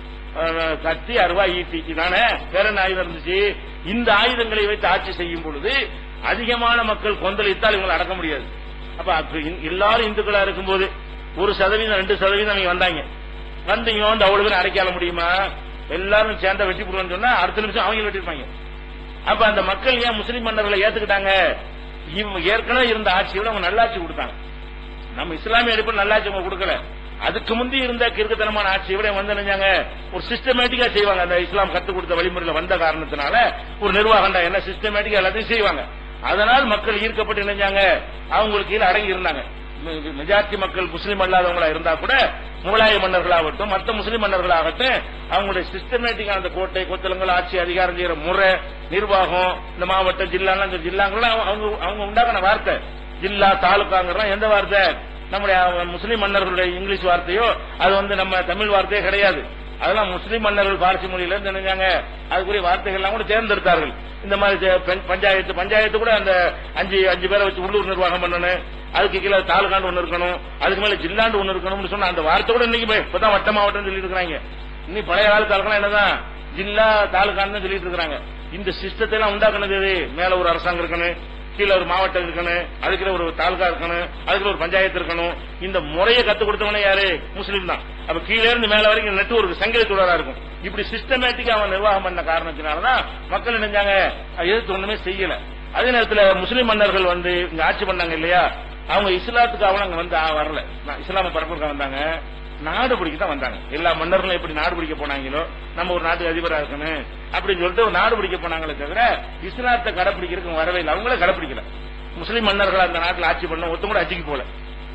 அஹ், கத்தி அருவா ஈட்டி தானே வேற என்ன ஆயுதம் இருந்துச்சு இந்த ஆயுதங்களை வைத்து ஆட்சி செய்யும் பொழுது அதிகமான மக்கள் கொந்தளித்தால் இவங்களை அடக்க முடியாது அப்ப அப்ப இ- எல்லாரும் இந்துக்களா இருக்கும்போது ஒரு சதவீதம் ரெண்டு சதவீதம் அவங்க வந்தாங்க வந்து இங்க வந்து அவ்வளவு பேர் அடைக்கால முடியுமா எல்லாரும் சேர்ந்தா வெட்டி போடுவான்னு சொன்னா அடுத்த நிமிஷம் அவங்க வெட்டிருப்பாங்க அப்ப அந்த மக்கள் ஏன் முஸ்லிம் மன்னர்களை ஏத்துக்கிட்டாங்க இவங்க ஏற்கனவே இருந்த ஆட்சியோட அவங்க நல்லாட்சி கொடுத்தாங்க நம்ம இஸ்லாமிய அடிப்படை நல்லாட்சி அவங்க கொடுக்கல அதுக்கு முந்தி இருந்த கிறுக்குத்தனமான ஆட்சியை விட வந்து நினைஞ்சாங்க ஒரு சிஸ்டமேட்டிக்கா செய்வாங்க அந்த இஸ்லாம் கத்துக் கொடுத்த வழிமுறையில வந்த காரணத்தினால ஒரு நிர்வாகம் என்ன சிஸ்டமேட்டிக்கா எல்லாத்தையும் செய்வாங்க அதனால் மக்கள் ஈர்க்கப்பட்டு நினைஞ்சாங்க அவங்களுக்கு கீழே அடங்கி இருந்தாங்க மெ- மெஜாரிட்டி மக்கள் முஸ்லீம் அல்லாதவங்களா இருந்தா கூட முகலாய மன்னர்களாகட்டும் மற்ற முஸ்லிம் மன்னர்களாகட்டும் அவங்களுடைய சிஸ்டமேட்டிக்கான அந்த கோட்டை கொத்தலங்கள் ஆட்சி அதிகாரம் செய்யற முறை நிர்வாகம் இந்த மாவட்டம் ஜில்லாலாம் இந்த ஜில்லாங்கெல்லாம் அவங்க அவங்க உண்டாக்குன வார்த்தை ஜில்லா தாலுக்காங்கிறலாம் எந்த வார்த்தை நம்முடைய முஸ்லிம் மன்னர்களுடைய இங்கிலீஷ் வார்த்தையோ அது வந்து நம்ம தமிழ் வார்த்தையே கிடையாது அதெல்லாம் முஸ்லிம் மன்னர்கள் பார்சி மொழியில இருந்து நினைஞ்சாங்க அதுக்குரிய வார்த்தைகள் எல்லாம் கூட தேர்ந்தெடுத்தார்கள் இந்த மாதிரி தே- பஞ்- பஞ்சாயத்து பஞ்சாயத்து கூட அந்த அஞ்சு அஞ்சு பேரை வச்சு உள்ளூர் நிர்வாகம் பண்ணணும் அதுக்கு கீழே தாலுகாண்டு ஒண்ணு இருக்கணும் அதுக்கு மேல ஜில்லாண்டு ஒண்ணு இருக்கணும்னு சொன்னா அந்த வார்த்தை கூட இன்னைக்கு போய் இப்பதான் வட்ட மாவட்டம் சொல்லிட்டு இருக்காங்க இன்னும் பழைய கால தாலுக்கா என்னதான் ஜில்லா தாலுகான்னு சொல்லிட்டு இருக்காங்க இந்த சிஸ்டத்தை எல்லாம் உண்டாக்குனது எது மேல ஒரு அரசாங்கம் இருக்கணும் கீழே ஒரு மாவட்டம் இருக்கணும் அதுக்குள்ள ஒரு தாலுகா இருக்கணும் அதுக்குள்ள ஒரு பஞ்சாயத்து இருக்கணும் இந்த முறையை கத்து கொடுத்தவனே யாரு முஸ்லீம் தான் அப்ப கீழே இருந்து மேல வரைக்கும் நெட்வொர்க் சங்கிலி தொடரா இருக்கும் இப்படி சிஸ்டமேட்டிக்கா அவன் நிர்வாகம் பண்ண காரணத்தினாலதான் மக்கள் நினைஞ்சாங்க அது எதிர்த்து ஒண்ணுமே செய்யல அதே நேரத்துல முஸ்லிம் மன்னர்கள் வந்து இங்க ஆட்சி பண்ணாங்க இல்லையா அவங்க இஸ்லாத்துக்கு அவன் அங்க வந்து ஆ, வரல நான் இஸ்லாம பரப்புறக்க வந்தாங்க நாடு பிடிக்க தான் வந்தாங்க எல்லா மன்னர்களும் எப்படி நாடு பிடிக்க போனாங்களோ நம்ம ஒரு நாட்டுக்கு அதிபரா இருக்கணும் அப்படின்னு சொல்லிட்டு ஒரு நாடு பிடிக்க போனாங்களே தவிர இஸ்லாத்தை கடைப்பிடிக்கிறதுக்கு வரவே இல்லை அவங்களே கடைப்பிடிக்கல முஸ்லிம் மன்னர்கள் அந்த நாட்டில் ஆட்சி பண்ண ஒருத்தம் கூட அஜிக்கு போல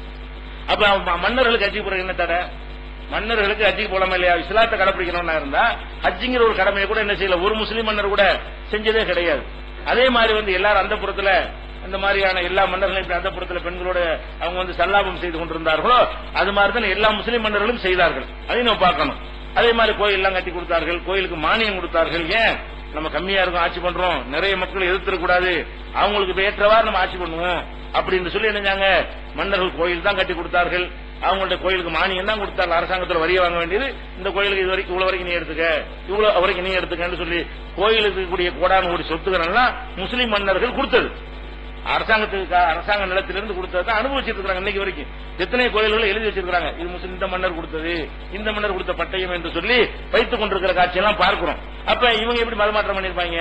அப்ப ம- மன்னர்களுக்கு ஹஜ்ஜி போற என்ன தடை மன்னர்களுக்கு ஹஜ்ஜிக்கு போலாமா இல்லையா இஸ்லாத்தை கடைப்பிடிக்கணும்னா இருந்தா ஹஜ்ஜிங்கிற ஒரு கடமையை கூட என்ன செய்யல ஒரு முஸ்லீம் மன்னர் கூட செஞ்சதே கிடையாது அதே மாதிரி வந்து எல்லாரும் அந்த புறத்துல இந்த மாதிரியான எல்லா மன்னர்களும் இப்படி அந்த புறத்துல பெண்களோட அவங்க வந்து சல்லாபம் செய்து கொண்டிருந்தார்களோ அது மாதிரி தான் எல்லா முஸ்லீம் மன்னர்களும் செய்தார்கள் அதையும் நம்ம பார்க்கணும் அதே மாதிரி கோயில் எல்லாம் கட்டி கொடுத்தார்கள் கோயிலுக்கு மானியம் கொடுத்தார்கள் ஏன் நம்ம கம்மியா இருக்கும் ஆட்சி பண்றோம் நிறைய மக்கள் எதிர்த்திடக் கூடாது அவங்களுக்கு இப்ப ஏற்றவாறு நம்ம ஆட்சி பண்ணுவோம் அப்படின்னு சொல்லி என்னஞ்சாங்க மன்னர்கள் கோயில் தான் கட்டி கொடுத்தார்கள் அவங்களுடைய கோயிலுக்கு மானியம் தான் கொடுத்தாங்க அரசாங்கத்துல வரிய வாங்க வேண்டியது இந்த கோயிலுக்கு இது வரைக்கும் இவ்வளவு வரைக்கும் நீ எடுத்துக்க இவ்வளவு வரைக்கும் நீ எடுத்துக்கன்னு சொல்லி கோயிலுக்கு கூடிய கோடான கோடி சொத்துக்கள் எல்லாம் முஸ்லிம் மன்னர்கள் கொடுத்தது அரசாங்கத்துக்கு அரசாங்க நிலத்திலிருந்து கொடுத்தது தான் அனுபவிச்சிட்டு இருக்காங்க இன்னைக்கு வரைக்கும் எத்தனை கோயில்கள் எழுதி வச்சிருக்காங்க இது முஸ்லிம் இந்த மன்னர் கொடுத்தது இந்த மன்னர் கொடுத்த பட்டயம் என்று சொல்லி வைத்துக் கொண்டிருக்கிற காட்சியெல்லாம் பார்க்கிறோம் அப்ப இவங்க எப்படி மதமாற்றம் பண்ணிருப்பாங்க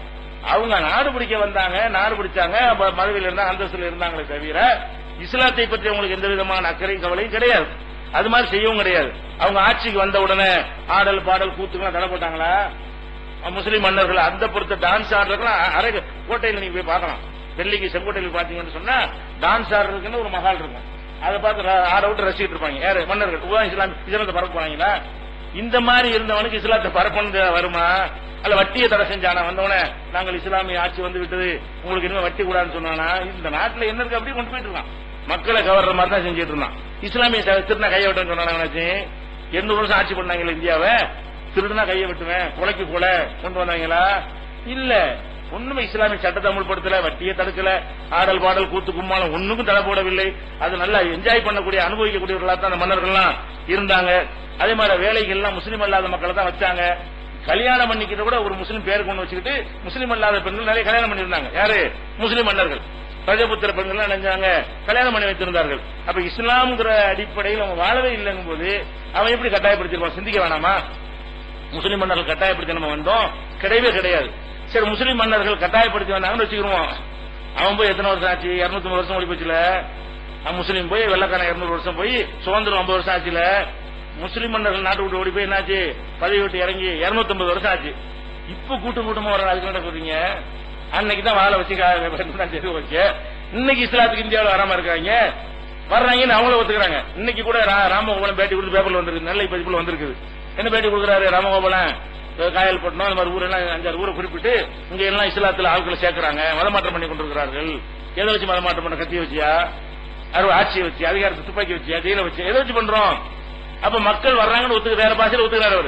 அவங்க நாடு பிடிக்க வந்தாங்க நாடு பிடிச்சாங்க அப்ப மதவில இருந்தா அந்தஸ்துல இருந்தாங்களே தவிர இஸ்லாத்தை பற்றி அவங்களுக்கு எந்த விதமான அக்கறையும் கவலையும் கிடையாது அது மாதிரி செய்யவும் கிடையாது அவங்க ஆட்சிக்கு வந்த உடனே ஆடல் பாடல் கூத்துக்கெல்லாம் தடை போட்டாங்களா முஸ்லிம் மன்னர்கள் அந்த பொறுத்த டான்ஸ் ஆடுறதுலாம் அரை கோட்டையில் நீங்க போய் பார்க்கலாம் டெல்லிக்கு செங்கோட்டையில் பாத்தீங்கன்னு சொன்னா டான்ஸ் ஆடுறதுக்குன்னு ஒரு மகால் இருக்கும் அதை பார்த்து ர- ஆட விட்டு ரசிக்கிட்டு இருப்பாங்க யாரு மன்னர்கள் உவா இஸ்லாம் இஸ்லாத்தை பரப்ப போறாங்களா இந்த மாதிரி இருந்தவனுக்கு இஸ்லாத்தை பரப்பனது வருமா அல்ல வட்டியை தடை செஞ்சானா வந்தவன நாங்கள் இஸ்லாமிய ஆட்சி வந்து விட்டது உங்களுக்கு இனிமே வட்டி கூடாதுன்னு சொன்னானா இந்த நாட்டுல என்ன இருக்கு அப்படியே கொண்டு போயிட்டு இருக்கான் மக்களை கவர்ற மாதிரி தான் செஞ்சுட்டு இருந்தான் இஸ்லாமிய த- திருநா கையை விட்டேன்னு சொன்னானா என்னாச்சு எண்ணூறு வருஷம் ஆட்சி பண்ணாங்களே இந்தியாவை திருடுனா கையை விட்டுவேன் கொலைக்கு கொலை கொண்டு வந்தாங்களா இல்ல ஒண்ணுமே இஸ்லாமிய சட்டத்தை அமுல்படுத்தல வட்டியை தடுக்கல ஆடல் பாடல் கூத்து கும்மாளம் ஒண்ணுக்கும் தடை போடவில்லை அது நல்லா என்ஜாய் பண்ணக்கூடிய அனுபவிக்கக்கூடியவர்களா தான் அந்த மன்னர்கள்லாம் இருந்தாங்க அதே மாதிரி வேலைகள்லாம் முஸ்லீம் அல்லாத மக்களை தான் வச்சாங்க கல்யாணம் பண்ணிக்கிட்ட கூட ஒரு முஸ்லீம் பேர் கொண்டு வச்சுக்கிட்டு முஸ்லீம் அல்லாத பெண்கள் நிறைய கல்யாணம் பண்ணியிருந்தாங்க யாரு முஸ்லீம் மன்னர்கள் பிரஜபுத்திர பெண்கள் நினைஞ்சாங்க கல்யாணம் பண்ணி வைத்திருந்தார்கள் அப்ப இஸ்லாம்ங்கிற அடிப்படையில் அவங்க வாழவே இல்லைங்கும் போது அவன் எப்படி கட்டாயப்படுத்திருப்பான் சிந்திக்க வேணாமா முஸ்லிம் மன்னர்கள் கட்டாயப்படுத்தி நம்ம வந்தோம் கிடையவே கிடையாது சரி முஸ்லிம் மன்னர்கள் கட்டாயப்படுத்தி வந்தாங்கன்னு வச்சுக்கிருவோம் அவன் போய் எத்தனை வருஷம் ஆச்சு இருநூத்தி வருஷம் ஓடி போச்சுல அவன் முஸ்லீம் போய் வெள்ளக்காரன் இருநூறு வருஷம் போய் சுதந்திரம் ஐம்பது வருஷம் ஆச்சுல முஸ்லிம் மன்னர்கள் நாட்டு விட்டு ஓடி போய் என்னாச்சு பதவி விட்டு இறங்கி இருநூத்தி வருஷம் ஆச்சு இப்ப கூட்டம் கூட்டமா வர அதுக்கு என்ன சொல்றீங்க அன்னைக்கு தான் வாழை வச்சு கா- சரி ஓகே இன்னைக்கு இஸ்லாத்துக்கு இந்தியாவில் வராம இருக்காங்க வர்றாங்கன்னு அவங்கள ஒத்துக்கிறாங்க இன்னைக்கு கூட ரா- ராமகோபாலம் பேட்டி கொடுத்து பேப்பர்ல வந்திருக்கு நெல்லை பதிப்புல வந்திருக்குது என்ன பேட்டி கொடுக்குறாரு ராமகோபாலம் அஹ் காயல்பட்டினம் அந்த மாதிரி ஊரெல்லாம் அஞ்சாறு ஊரை குறிப்பிட்டு இங்க எல்லாம் இஸ்லாத்துல ஆட்களை சேர்க்கறாங்க மதமாற்றம் பண்ணி கொண்டிருக்கிறார்கள் எதை வச்சு மதமாற்றம் பண்ண கத்திய வச்சியா அறுவை ஆட்சியை வச்சு அதிகாரத்தை துப்பாக்கி வச்சியா ஜெயில வச்சு எதை வச்சு பண்றோம் அப்ப மக்கள் வர்றாங்கன்னு ஒத்துக்க வேற பாஷையில ஒத்துக்கிறாரு அவரு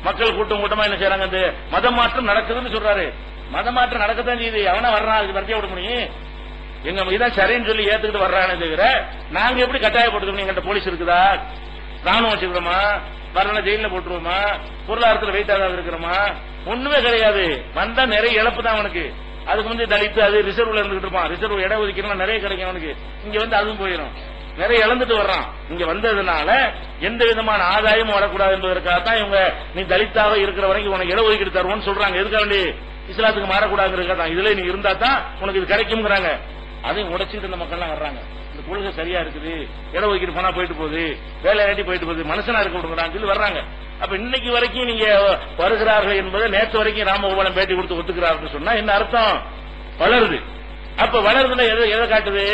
மக்கள் கூட்டம் கூட்டமா என்ன செய்யறாங்க இந்த மத மாற்றம் நடக்குதுன்னு சொல்றாரு மத மாற்றம் நடக்கத்தான் செய்யுது அவனா வர்றான் அதுக்கு வரிசையா விட முடியும் எங்க இதான் சரின்னு சொல்லி ஏத்துக்கிட்டு வர்றானே தவிர நாங்க எப்படி கட்டாயப்படுத்தணும் எங்கிட்ட போலீஸ் இருக்குதா ராணுவம் வச்சுக்கிறோமா வரல ஜெயில போட்டுருவோமா பொருளாதாரத்தில் வெயிட்டாக இருக்கிறோமா ஒண்ணுமே கிடையாது வந்தா நிறைய இழப்பு தான் அவனுக்கு அதுக்கு வந்து தலித்து அது ரிசர்வ்ல இருந்துகிட்டு இருப்பான் ரிசர்வ் இட ஒதுக்கீடுனா நிறைய கிடைக்கும் அவனுக்கு இங்க வந்து அதுவும் போயிடும் நிறைய இழந்துட்டு வர்றான் இங்க வந்ததுனால எந்த விதமான ஆதாயமும் வரக்கூடாது என்பதற்காக தான் இவங்க நீ தலித்தாக இருக்கிற வரைக்கும் உனக்கு இட ஒதுக்கீடு தருவோம்னு சொல்றாங்க எதுக்காண்டி இஸ்லாத்துக்கு மாறக்கூடாதுங்கிறதுக்காக தான் இதுல நீ இருந்தா தான் உனக்கு இது கிடைக்கும்ங்கிறாங்க அதையும் உடைச்சிட்டு இந்த மக்கள்லாம் வர்றாங்க இந்த கொள்கை சரியா இருக்குது இட ஒதுக்கீடு போனா போயிட்டு போகுது வேலை வேண்டி போயிட்டு போகுது மனுஷனா இருக்க விடுங்கிறாங்க சொல்லி வர்றாங்க அப்ப இன்னைக்கு வரைக்கும் நீங்க வருகிறார்கள் என்பதை நேற்று வரைக்கும் ராமகோபாலம் பேட்டி கொடுத்து ஒத்துக்கிறார்கள் சொன்னா என்ன அர்த்தம் வளருது அப்ப வளருதுன்னா எதை எதை காட்டுது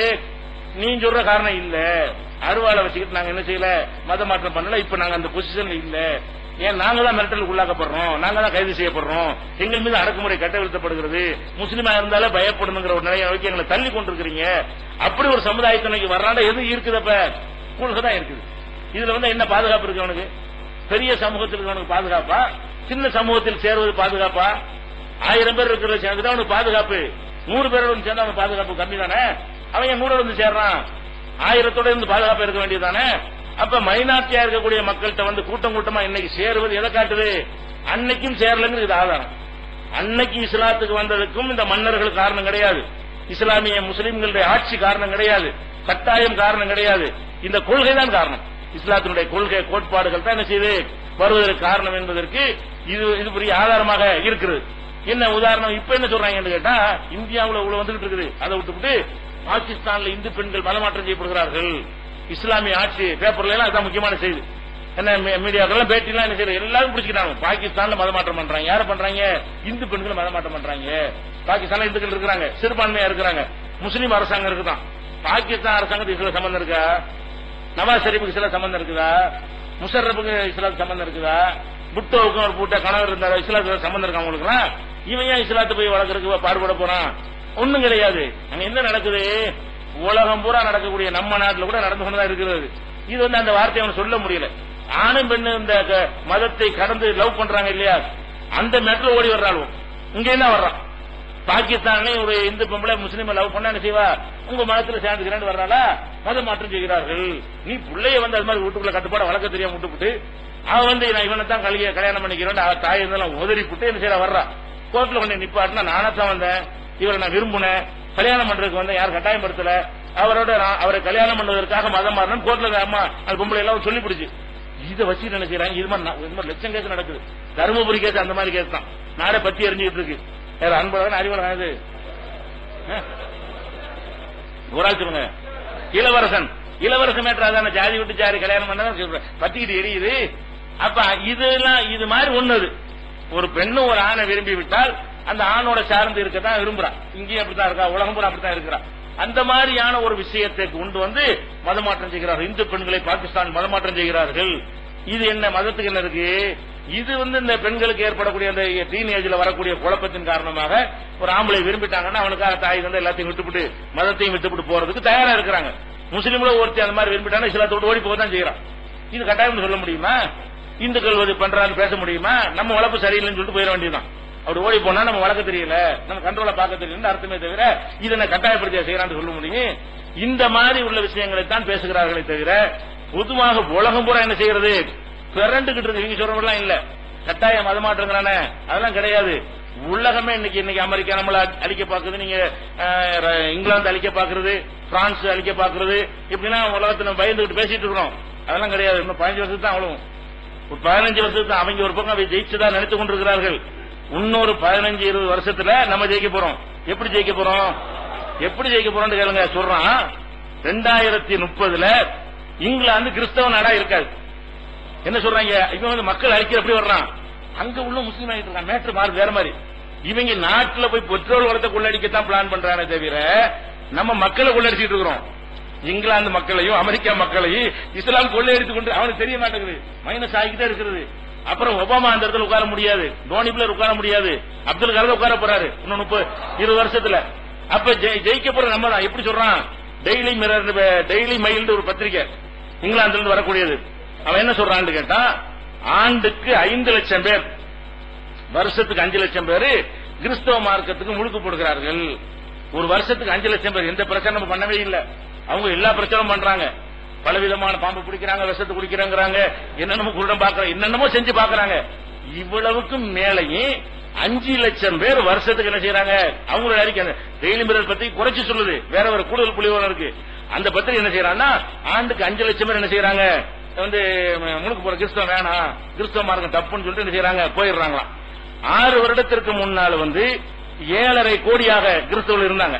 நீ சொல்ற காரணம் இல்ல அருவாளை வச்சுக்கிட்டு நாங்க என்ன செய்யல மத மாற்றம் பண்ணல இப்ப நாங்க அந்த பொசிஷன்ல இல்ல ஏன் நாங்க தான் மிரட்டலுக்கு உள்ளாக்கப்படுறோம் நாங்க தான் கைது செய்யப்படுறோம் எங்கள் மீது அடக்குமுறை கட்டவிழ்த்தப்படுகிறது முஸ்லீமா இருந்தாலே பயப்படணுங்கிற ஒரு நிலையை நோக்கி எங்களை தள்ளி கொண்டிருக்கிறீங்க அப்படி ஒரு சமுதாயத்தினைக்கு வர்றாண்ட எது இருக்குதப்ப கொள்கை தான் இருக்குது இதுல வந்து என்ன பாதுகாப்பு இருக்கு அவனுக்கு பெரிய சமூகத்தில் இருக்கிறவனுக்கு பாதுகாப்பா சின்ன சமூகத்தில் சேருவது பாதுகாப்பா ஆயிரம் பேர் இருக்கிற சேர்ந்துட்டு அவனுக்கு பாதுகாப்பு நூறு பேரோட வந்து சேர்ந்தா அவனுக்கு பாதுகாப்பு கம்மி தானே அவன் என் நூறு வந்து சேர்றான் ஆயிரத்தோட இருந்து பாதுகாப்பு இருக்க வேண்டியதானே அப்ப மைனாரிட்டியா இருக்கக்கூடிய மக்கள்கிட்ட வந்து கூட்டம் கூட்டமா இன்னைக்கு சேருவது எதை காட்டுது அன்னைக்கும் சேரலங்கிறது இது ஆதாரம் அன்னைக்கு இஸ்லாத்துக்கு வந்ததுக்கும் இந்த மன்னர்கள் காரணம் கிடையாது இஸ்லாமிய முஸ்லிம்களுடைய ஆட்சி காரணம் கிடையாது கட்டாயம் காரணம் கிடையாது இந்த கொள்கை தான் காரணம் இஸ்லாத்தினுடைய கொள்கை கோட்பாடுகள் தான் என்ன செய்து வருவதற்கு காரணம் என்பதற்கு இது இது பெரிய ஆதாரமாக இருக்கிறது என்ன உதாரணம் இப்ப என்ன சொல்றாங்கன்னு கேட்டா இந்தியாவுல இவ்வளவு வந்துகிட்டு இருக்குது அதை விட்டுவிட்டு பாகிஸ்தான்ல இந்து பெண்கள் மலமாற்றம் செய்யப்படுகிறார்கள் இஸ்லாமிய ஆட்சி பேப்பர்ல எல்லாம் அதான் முக்கியமான செய்தி என்ன மீடியாக்கெல்லாம் பேட்டிலாம் என்ன செய்யறது எல்லாரும் பிடிச்சிக்கிறாங்க பாகிஸ்தான்ல மதமாற்றம் பண்றாங்க யார பண்றாங்க இந்து பெண்கள் மதமாற்றம் பண்றாங்க பாகிஸ்தான்ல இந்துக்கள் இருக்கிறாங்க சிறுபான்மையா இருக்கிறாங்க முஸ்லீம் அரசாங்கம் இருக்குதான் பாகிஸ்தான் அரசாங்கத்துக்கு சில சம்பந்தம் இருக்கா நவாஸ் ஷெரீஃபுக்கு சில சம்பந்தம் இருக்குதா முஷர்ரஃபுக்கு இஸ்லாத்துக்கு சம்பந்தம் இருக்குதா புட்டோவுக்கும் ஒரு பூட்ட கணவர் இருந்தா இஸ்லாத்துக்கு சம்பந்தம் இருக்கா அவங்களுக்குலாம் இவன் ஏன் இஸ்லாத்தை போய் வளர்க்கறதுக்கு பாடுபட போறான் ஒண்ணும் கிடையாது அங்க என்ன நடக்குது உலகம் பூரா நடக்கக்கூடிய நம்ம நாட்டுல கூட நடந்து கொண்டுதான் இருக்கிறது இது வந்து அந்த வார்த்தையை அவன் சொல்ல முடியல ஆணும் பெண்ணு இந்த க- மதத்தை கடந்து லவ் பண்றாங்க இல்லையா அந்த மேட்ல ஓடி வர்றாள் இங்க என்ன வர்றான் பாகிஸ்தானே ஒரு இந்து பொம்பளை முஸ்லீம் லவ் பண்ணா என்ன செய்வா உங்க மதத்துல சேர்ந்துக்கிறேன்னு வர்றாளா மத மாற்றம் செய்கிறார்கள் நீ பிள்ளைய வந்து அது மாதிரி வீட்டுக்குள்ள கட்டுப்பாட வளர்க்க தெரியாம விட்டுப்புட்டு அவன் வந்து நான் இவனை தான் கல்விய கல்யாணம் பண்ணிக்கிறேன் அவ தாய் இருந்தாலும் உதறி புட்டு என்ன செய்யறா வர்றா கோர்ட்ல கொண்டு நிப்பாட்டினா நானா தான் வந்தேன் இவரை நான் விரும்பினேன் கல்யாணம் பண்றதுக்கு வந்தேன் யாரும் கட்டாயப்படுத்தல அவரோட நான் அவரை கல்யாணம் பண்ணுவதற்காக மதம் மாறணும் கோர்ட்ல அம்மா அந்த பொம்பளை எல்லாம் சொல்லி பிடிச்சு இதை வச்சு என்ன செய்யறாங்க இது மாதிரி நா- இது மாதிரி லட்சம் கேஸ் நடக்குது தருமபுரி கேஸ் அந்த மாதிரி கேஸ் தான் நாடே பத்தி எரிஞ்சுக்கிட்டு இருக்கு வேற அன்பழகன் அறிவழகன் இது ஆ? ஒரு ஆள் சொல்லுங்க இளவரசன் இளவரசன் மேட்டர் அதான ஜாதி விட்டு ஜாதி கல்யாணம் பண்ணதான் சொல்றேன் பத்திக்கிட்டு எரியுது அப்ப இதெல்லாம் இது மாதிரி ஒண்ணு ஒரு பெண்ணும் ஒரு ஆணை விரும்பி விட்டால் அந்த ஆணோட சார்ந்து இருக்கத்தான் விரும்புறான் இங்கேயும் அப்படித்தான் இருக்கா உலகம் பூரா அப்படித்தான் இருக்கிறா அந்த மாதிரியான ஒரு விஷயத்தை கொண்டு வந்து மதமாற்றம் செய்கிறார்கள் இந்து பெண்களை பாகிஸ்தான் மதமாற்றம் செய்கிறார்கள் இது என்ன மதத்துக்கு என்ன இருக்கு இது வந்து இந்த பெண்களுக்கு ஏற்படக்கூடிய அந்த டீனேஜ்ல வரக்கூடிய குழப்பத்தின் காரணமாக ஒரு ஆம்பளை விரும்பிட்டாங்கன்னா அவனுக்காக தாய் வந்து எல்லாத்தையும் விட்டுவிட்டு மதத்தையும் விட்டுவிட்டு போறதுக்கு தயாரா இருக்கிறாங்க முஸ்லீம்ல ஒருத்தி அந்த மாதிரி விரும்பிட்டானா இஸ்லாத்தை விட்டு ஓடி போக தான் செய்யறான் இது கட்டாயம் சொல்ல முடியுமா இந்துக்கள் இது பண்றான்னு பேச முடியுமா நம்ம வளர்ப்பு சரியில்லைன்னு சொல்லிட்டு போயிட வேண்டியதுதான் அப்படி ஓடி போனா நம்ம வளர்க்க தெரியல நம்ம கண்ட்ரோல பார்க்க தெரியல அர்த்தமே தவிர இதை நான் கட்டாயப்படுத்தியா செய்யறான்னு சொல்ல முடியும் இந்த மாதிரி உள்ள விஷயங்களை தான் பேசுகிறார்களே தவிர பொதுவாக உலகம் பூரா என்ன செய்யறது பிறண்டுகிட்டு இருக்கு நீங்க சொல்றவங்கலாம் இல்ல கட்டாய மதமாற்றங்கிறானே அதெல்லாம் கிடையாது உலகமே இன்னைக்கு இன்னைக்கு அமெரிக்கா நம்மள அழிக்க பாக்குது நீங்க அஹ், ர- இங்கிலாந்து அழிக்க பாக்குறது பிரான்ஸ் அழிக்க பாக்குறது இப்படின்னா உலகத்தை நம்ம பயந்துகிட்டு பேசிட்டு இருக்கிறோம் அதெல்லாம் கிடையாது இன்னும் பதினஞ்சு வருஷத்துக்கு தான் அவ்வளவு ஒரு பதினஞ்சு வருஷத்துக்கு தான் அவங்க ஒரு பக்கம் அவை ஜெயிச்சுதான் நினைத்துக் கொண்டிருக்கிறார்கள் இன்னொரு பதினஞ்சு இருபது வருஷத்துல நம்ம ஜெயிக்க போறோம் எப்படி ஜெயிக்க போறோம் எப்படி ஜெயிக்க போறோம்னு கேளுங்க சொல்றான் ரெண்டாயிரத்தி முப்பதுல இங்கிலாந்து கிறிஸ்தவ நாடா இருக்காது என்ன சொல்றாங்க இவன் வந்து மக்கள் அழிக்கிற எப்படி வர்றான் அங்க உள்ள முஸ்லீம் ஆகிட்டு இருக்கான் மேட்ரு மாறு வேற மாதிரி இவங்க நாட்டுல போய் பெட்ரோல் வளத்தை கொள்ளடிக்கத்தான் பிளான் பண்றானே தவிர நம்ம மக்களை கொள்ளடிச்சிட்டு இருக்கிறோம் இங்கிலாந்து மக்களையும் அமெரிக்கா மக்களையும் இஸ்லாம் கொள்ளையடித்து கொண்டு அவனுக்கு தெரிய மாட்டேங்குது மைனஸ் ஆகிக்கிட்டே இருக்கிறது அப்புறம் ஒபாமா அந்த இடத்துல உட்கார முடியாது தோனி பிளேயர் உட்கார முடியாது அப்துல் கலாம் உட்கார போறாரு இன்னும் முப்பது இருபது வருஷத்துல அப்ப ஜெயி- ஜெயிக்க போற நம்ம தான் எப்படி சொல்றான் டெய்லி மிரர் டெய்லி மைல்டு ஒரு பத்திரிக்கை இங்கிலாந்துல இருந்து வரக்கூடியது அவன் என்ன சொல்றான்னு கேட்டா ஆண்டுக்கு ஐந்து லட்சம் பேர் வருஷத்துக்கு அஞ்சு லட்சம் பேர் கிறிஸ்தவ மார்க்கத்துக்கு முழுக்கு போடுகிறார்கள் ஒரு வருஷத்துக்கு அஞ்சு லட்சம் பேர் எந்த பிரச்சனை நம்ம பண்ணவே இல்லை அவங்க எல்லா பிரச்சனையும் பண்றாங்க பலவிதமான பாம்பு பிடிக்கிறாங்க விஷத்தை குடிக்கிறாங்கிறாங்க என்னென்னமோ குருடம் பாக்குறாங்க என்னென்னமோ செஞ்சு பாக்குறாங்க இவ்வளவுக்கும் மேலேயும் அஞ்சு லட்சம் பேர் வருஷத்துக்கு என்ன செய்யறாங்க அவங்களோட அறிக்கை டெய்லி மிரர் பத்தி குறைச்சு சொல்லுது வேற ஒரு கூடுதல் புள்ளிவரம் இருக்கு அந்த பத்திரிகை என்ன செய்யறாங்கன்னா ஆண்டுக்கு அஞ்சு லட்சம் பேர் என்ன செய்யறாங்க வந்து முழுக்க போற கிறிஸ்தவம் வேணாம் கிறிஸ்தவ மார்க்கம் தப்புன்னு சொல்லிட்டு என்ன செய்யறாங்க போயிடுறாங்களாம் ஆறு வருடத்திற்கு முன்னால் வந்து ஏழரை கோடியாக கிறிஸ்தவர்கள் இருந்தாங்க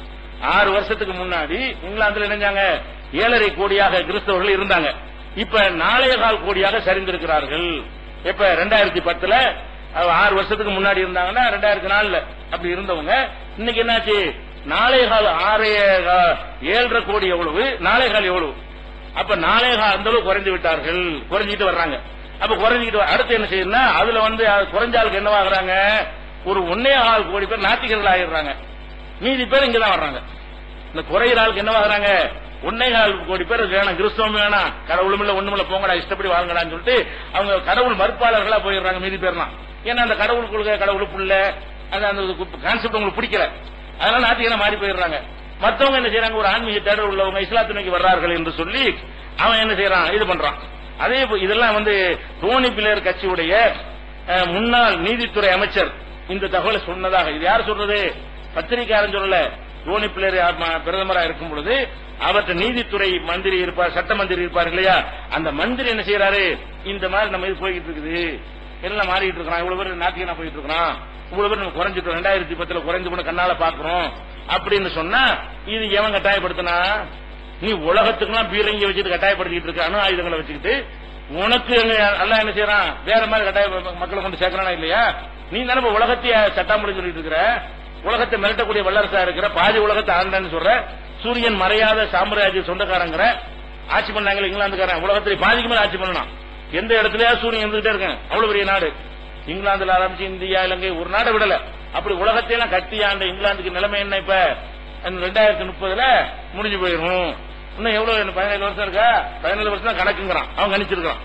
ஆறு வருஷத்துக்கு முன்னாடி இங்கிலாந்துல நினைஞ்சாங்க ஏழரை கோடியாக கிறிஸ்தவர்கள் இருந்தாங்க இப்ப நாளைய கால் கோடியாக சரிந்திருக்கிறார்கள் இப்ப ரெண்டாயிரத்தி பத்துல அஹ், ஆறு வருஷத்துக்கு முன்னாடி இருந்தாங்கன்னா ரெண்டாயிரத்தி நாலுல அப்படி இருந்தவங்க இன்னைக்கு என்னாச்சு நாளைய கால் ஆறைய கா- ஏழரை கோடி எவ்வளவு நாளைய கால் எவ்வளவு அப்ப நாளைய கால் அந்த அளவு குறைந்து விட்டார்கள் குறைஞ்சிட்டு வர்றாங்க அப்ப குறைஞ்சிட்டு வ- அடுத்து என்ன செய்யணும்னா அதுல வந்து அது குறைஞ்ச ஆளுக்கு என்னவாகிறாங்க ஒரு ஒன்னே ஆள் கோடி பேர் நாத்திகர்கள் ஆயிடுறாங்க மீதி பேர் இங்க தான் வர்றாங்க இந்த குறையிற ஆளுக்கு என்ன ஆகுறாங்க ஒன்னே கால் கோடி பேர் வேணாம் கிறிஸ்தவம் வேணாம் கடவுளும் இல்ல ஒண்ணுமில்ல போங்கடா இஷ்டப்படி வாங்கடான்னு சொல்லிட்டு அவங்க கடவுள் மறுப்பாளர்களா போயிடுறாங்க மீதி பேர்லாம் ஏன்னா அந்த கடவுள் கொள்கை கடவுள் புள்ள அந்த அந்த கான்செப்ட் உங்களுக்கு பிடிக்கல அதனால நாத்திகனா மாறி போயிடுறாங்க மத்தவங்க என்ன செய்யறாங்க ஒரு ஆன்மீக தேடல் உள்ளவங்க இஸ்லாத்து நோக்கி வர்றார்கள் என்று சொல்லி அவன் என்ன செய்யறான் இது பண்றான் அதே போ- இதெல்லாம் வந்து தோனி பிள்ளையர் கட்சியுடைய அஹ், முன்னாள் நீதித்துறை அமைச்சர் இந்த தகவலை சொன்னதாக இது யார் சொல்றது பத்திரிகையாளன் சொல்லல தோனி பிள்ளையர் பிரதமரா இருக்கும் பொழுது அவர்கிட்ட நீதித்துறை மந்திரி இருப்பார் சட்ட மந்திரி இருப்பார் இல்லையா அந்த மந்திரி என்ன செய்யறாரு இந்த மாதிரி நம்ம இது போய்கிட்டு இருக்குது எல்லாம் மாறிட்டு இருக்கிறான் இவ்வளவு பேர் நாட்டியனா போயிட்டு இருக்கிறான் இவ்வளவு பேர் நம்ம குறைஞ்சிட்டோம் ரெண்டாயிரத்தி பத்துல குறைஞ்சு கூட கண்ணால பாக்குறோம் அப்படின்னு சொன்னா இது எவன் கட்டாயப்படுத்தினா நீ உலகத்துக்குலாம் பீரங்கி வச்சுட்டு கட்டாயப்படுத்திட்டு இருக்க அணு ஆயுதங்களை வச்சுக்கிட்டு உனக்கு எங்க எல்லாம் என்ன செய்யறான் வேற மாதிரி கட்டாய மக்களை கொண்டு சேர்க்கறானா இல்லையா நீ தானே இப்ப உலகத்தைய சட்டாமொழி சொல்லிட்டு இருக்கிற உலகத்தை மிரட்டக்கூடிய வல்லரசா இருக்கிற பாதி உலகத்தை ஆண்டான்னு சொல்ற சூரியன் மறையாத சாம்ராஜ்ய சொந்தக்காரங்கிற ஆட்சி பண்ணாங்க இங்கிலாந்துக்காரன் உலகத்துல பாதிக்கு மேல ஆட்சி பண்ணலாம் எந்த இடத்துலயா சூரியன் இருந்துகிட்டே இருக்கேன் அவ்வளவு பெரிய நாடு இங்கிலாந்துல ஆரம்பிச்சு இந்தியா இலங்கை ஒரு நாடு விடல அப்படி உலகத்தையெல்லாம் கட்டி ஆண்ட இங்கிலாந்துக்கு நிலைமை என்ன இப்ப ரெண்டாயிரத்தி முப்பதுல முடிஞ்சு போயிடும் இன்னும் எவ்வளவு இன்னும் பதினேழு வருஷம் இருக்கா பதினேழு வருஷம் தான் கணக்குங்கிறான் அவன் கணிச்சிருக்கான்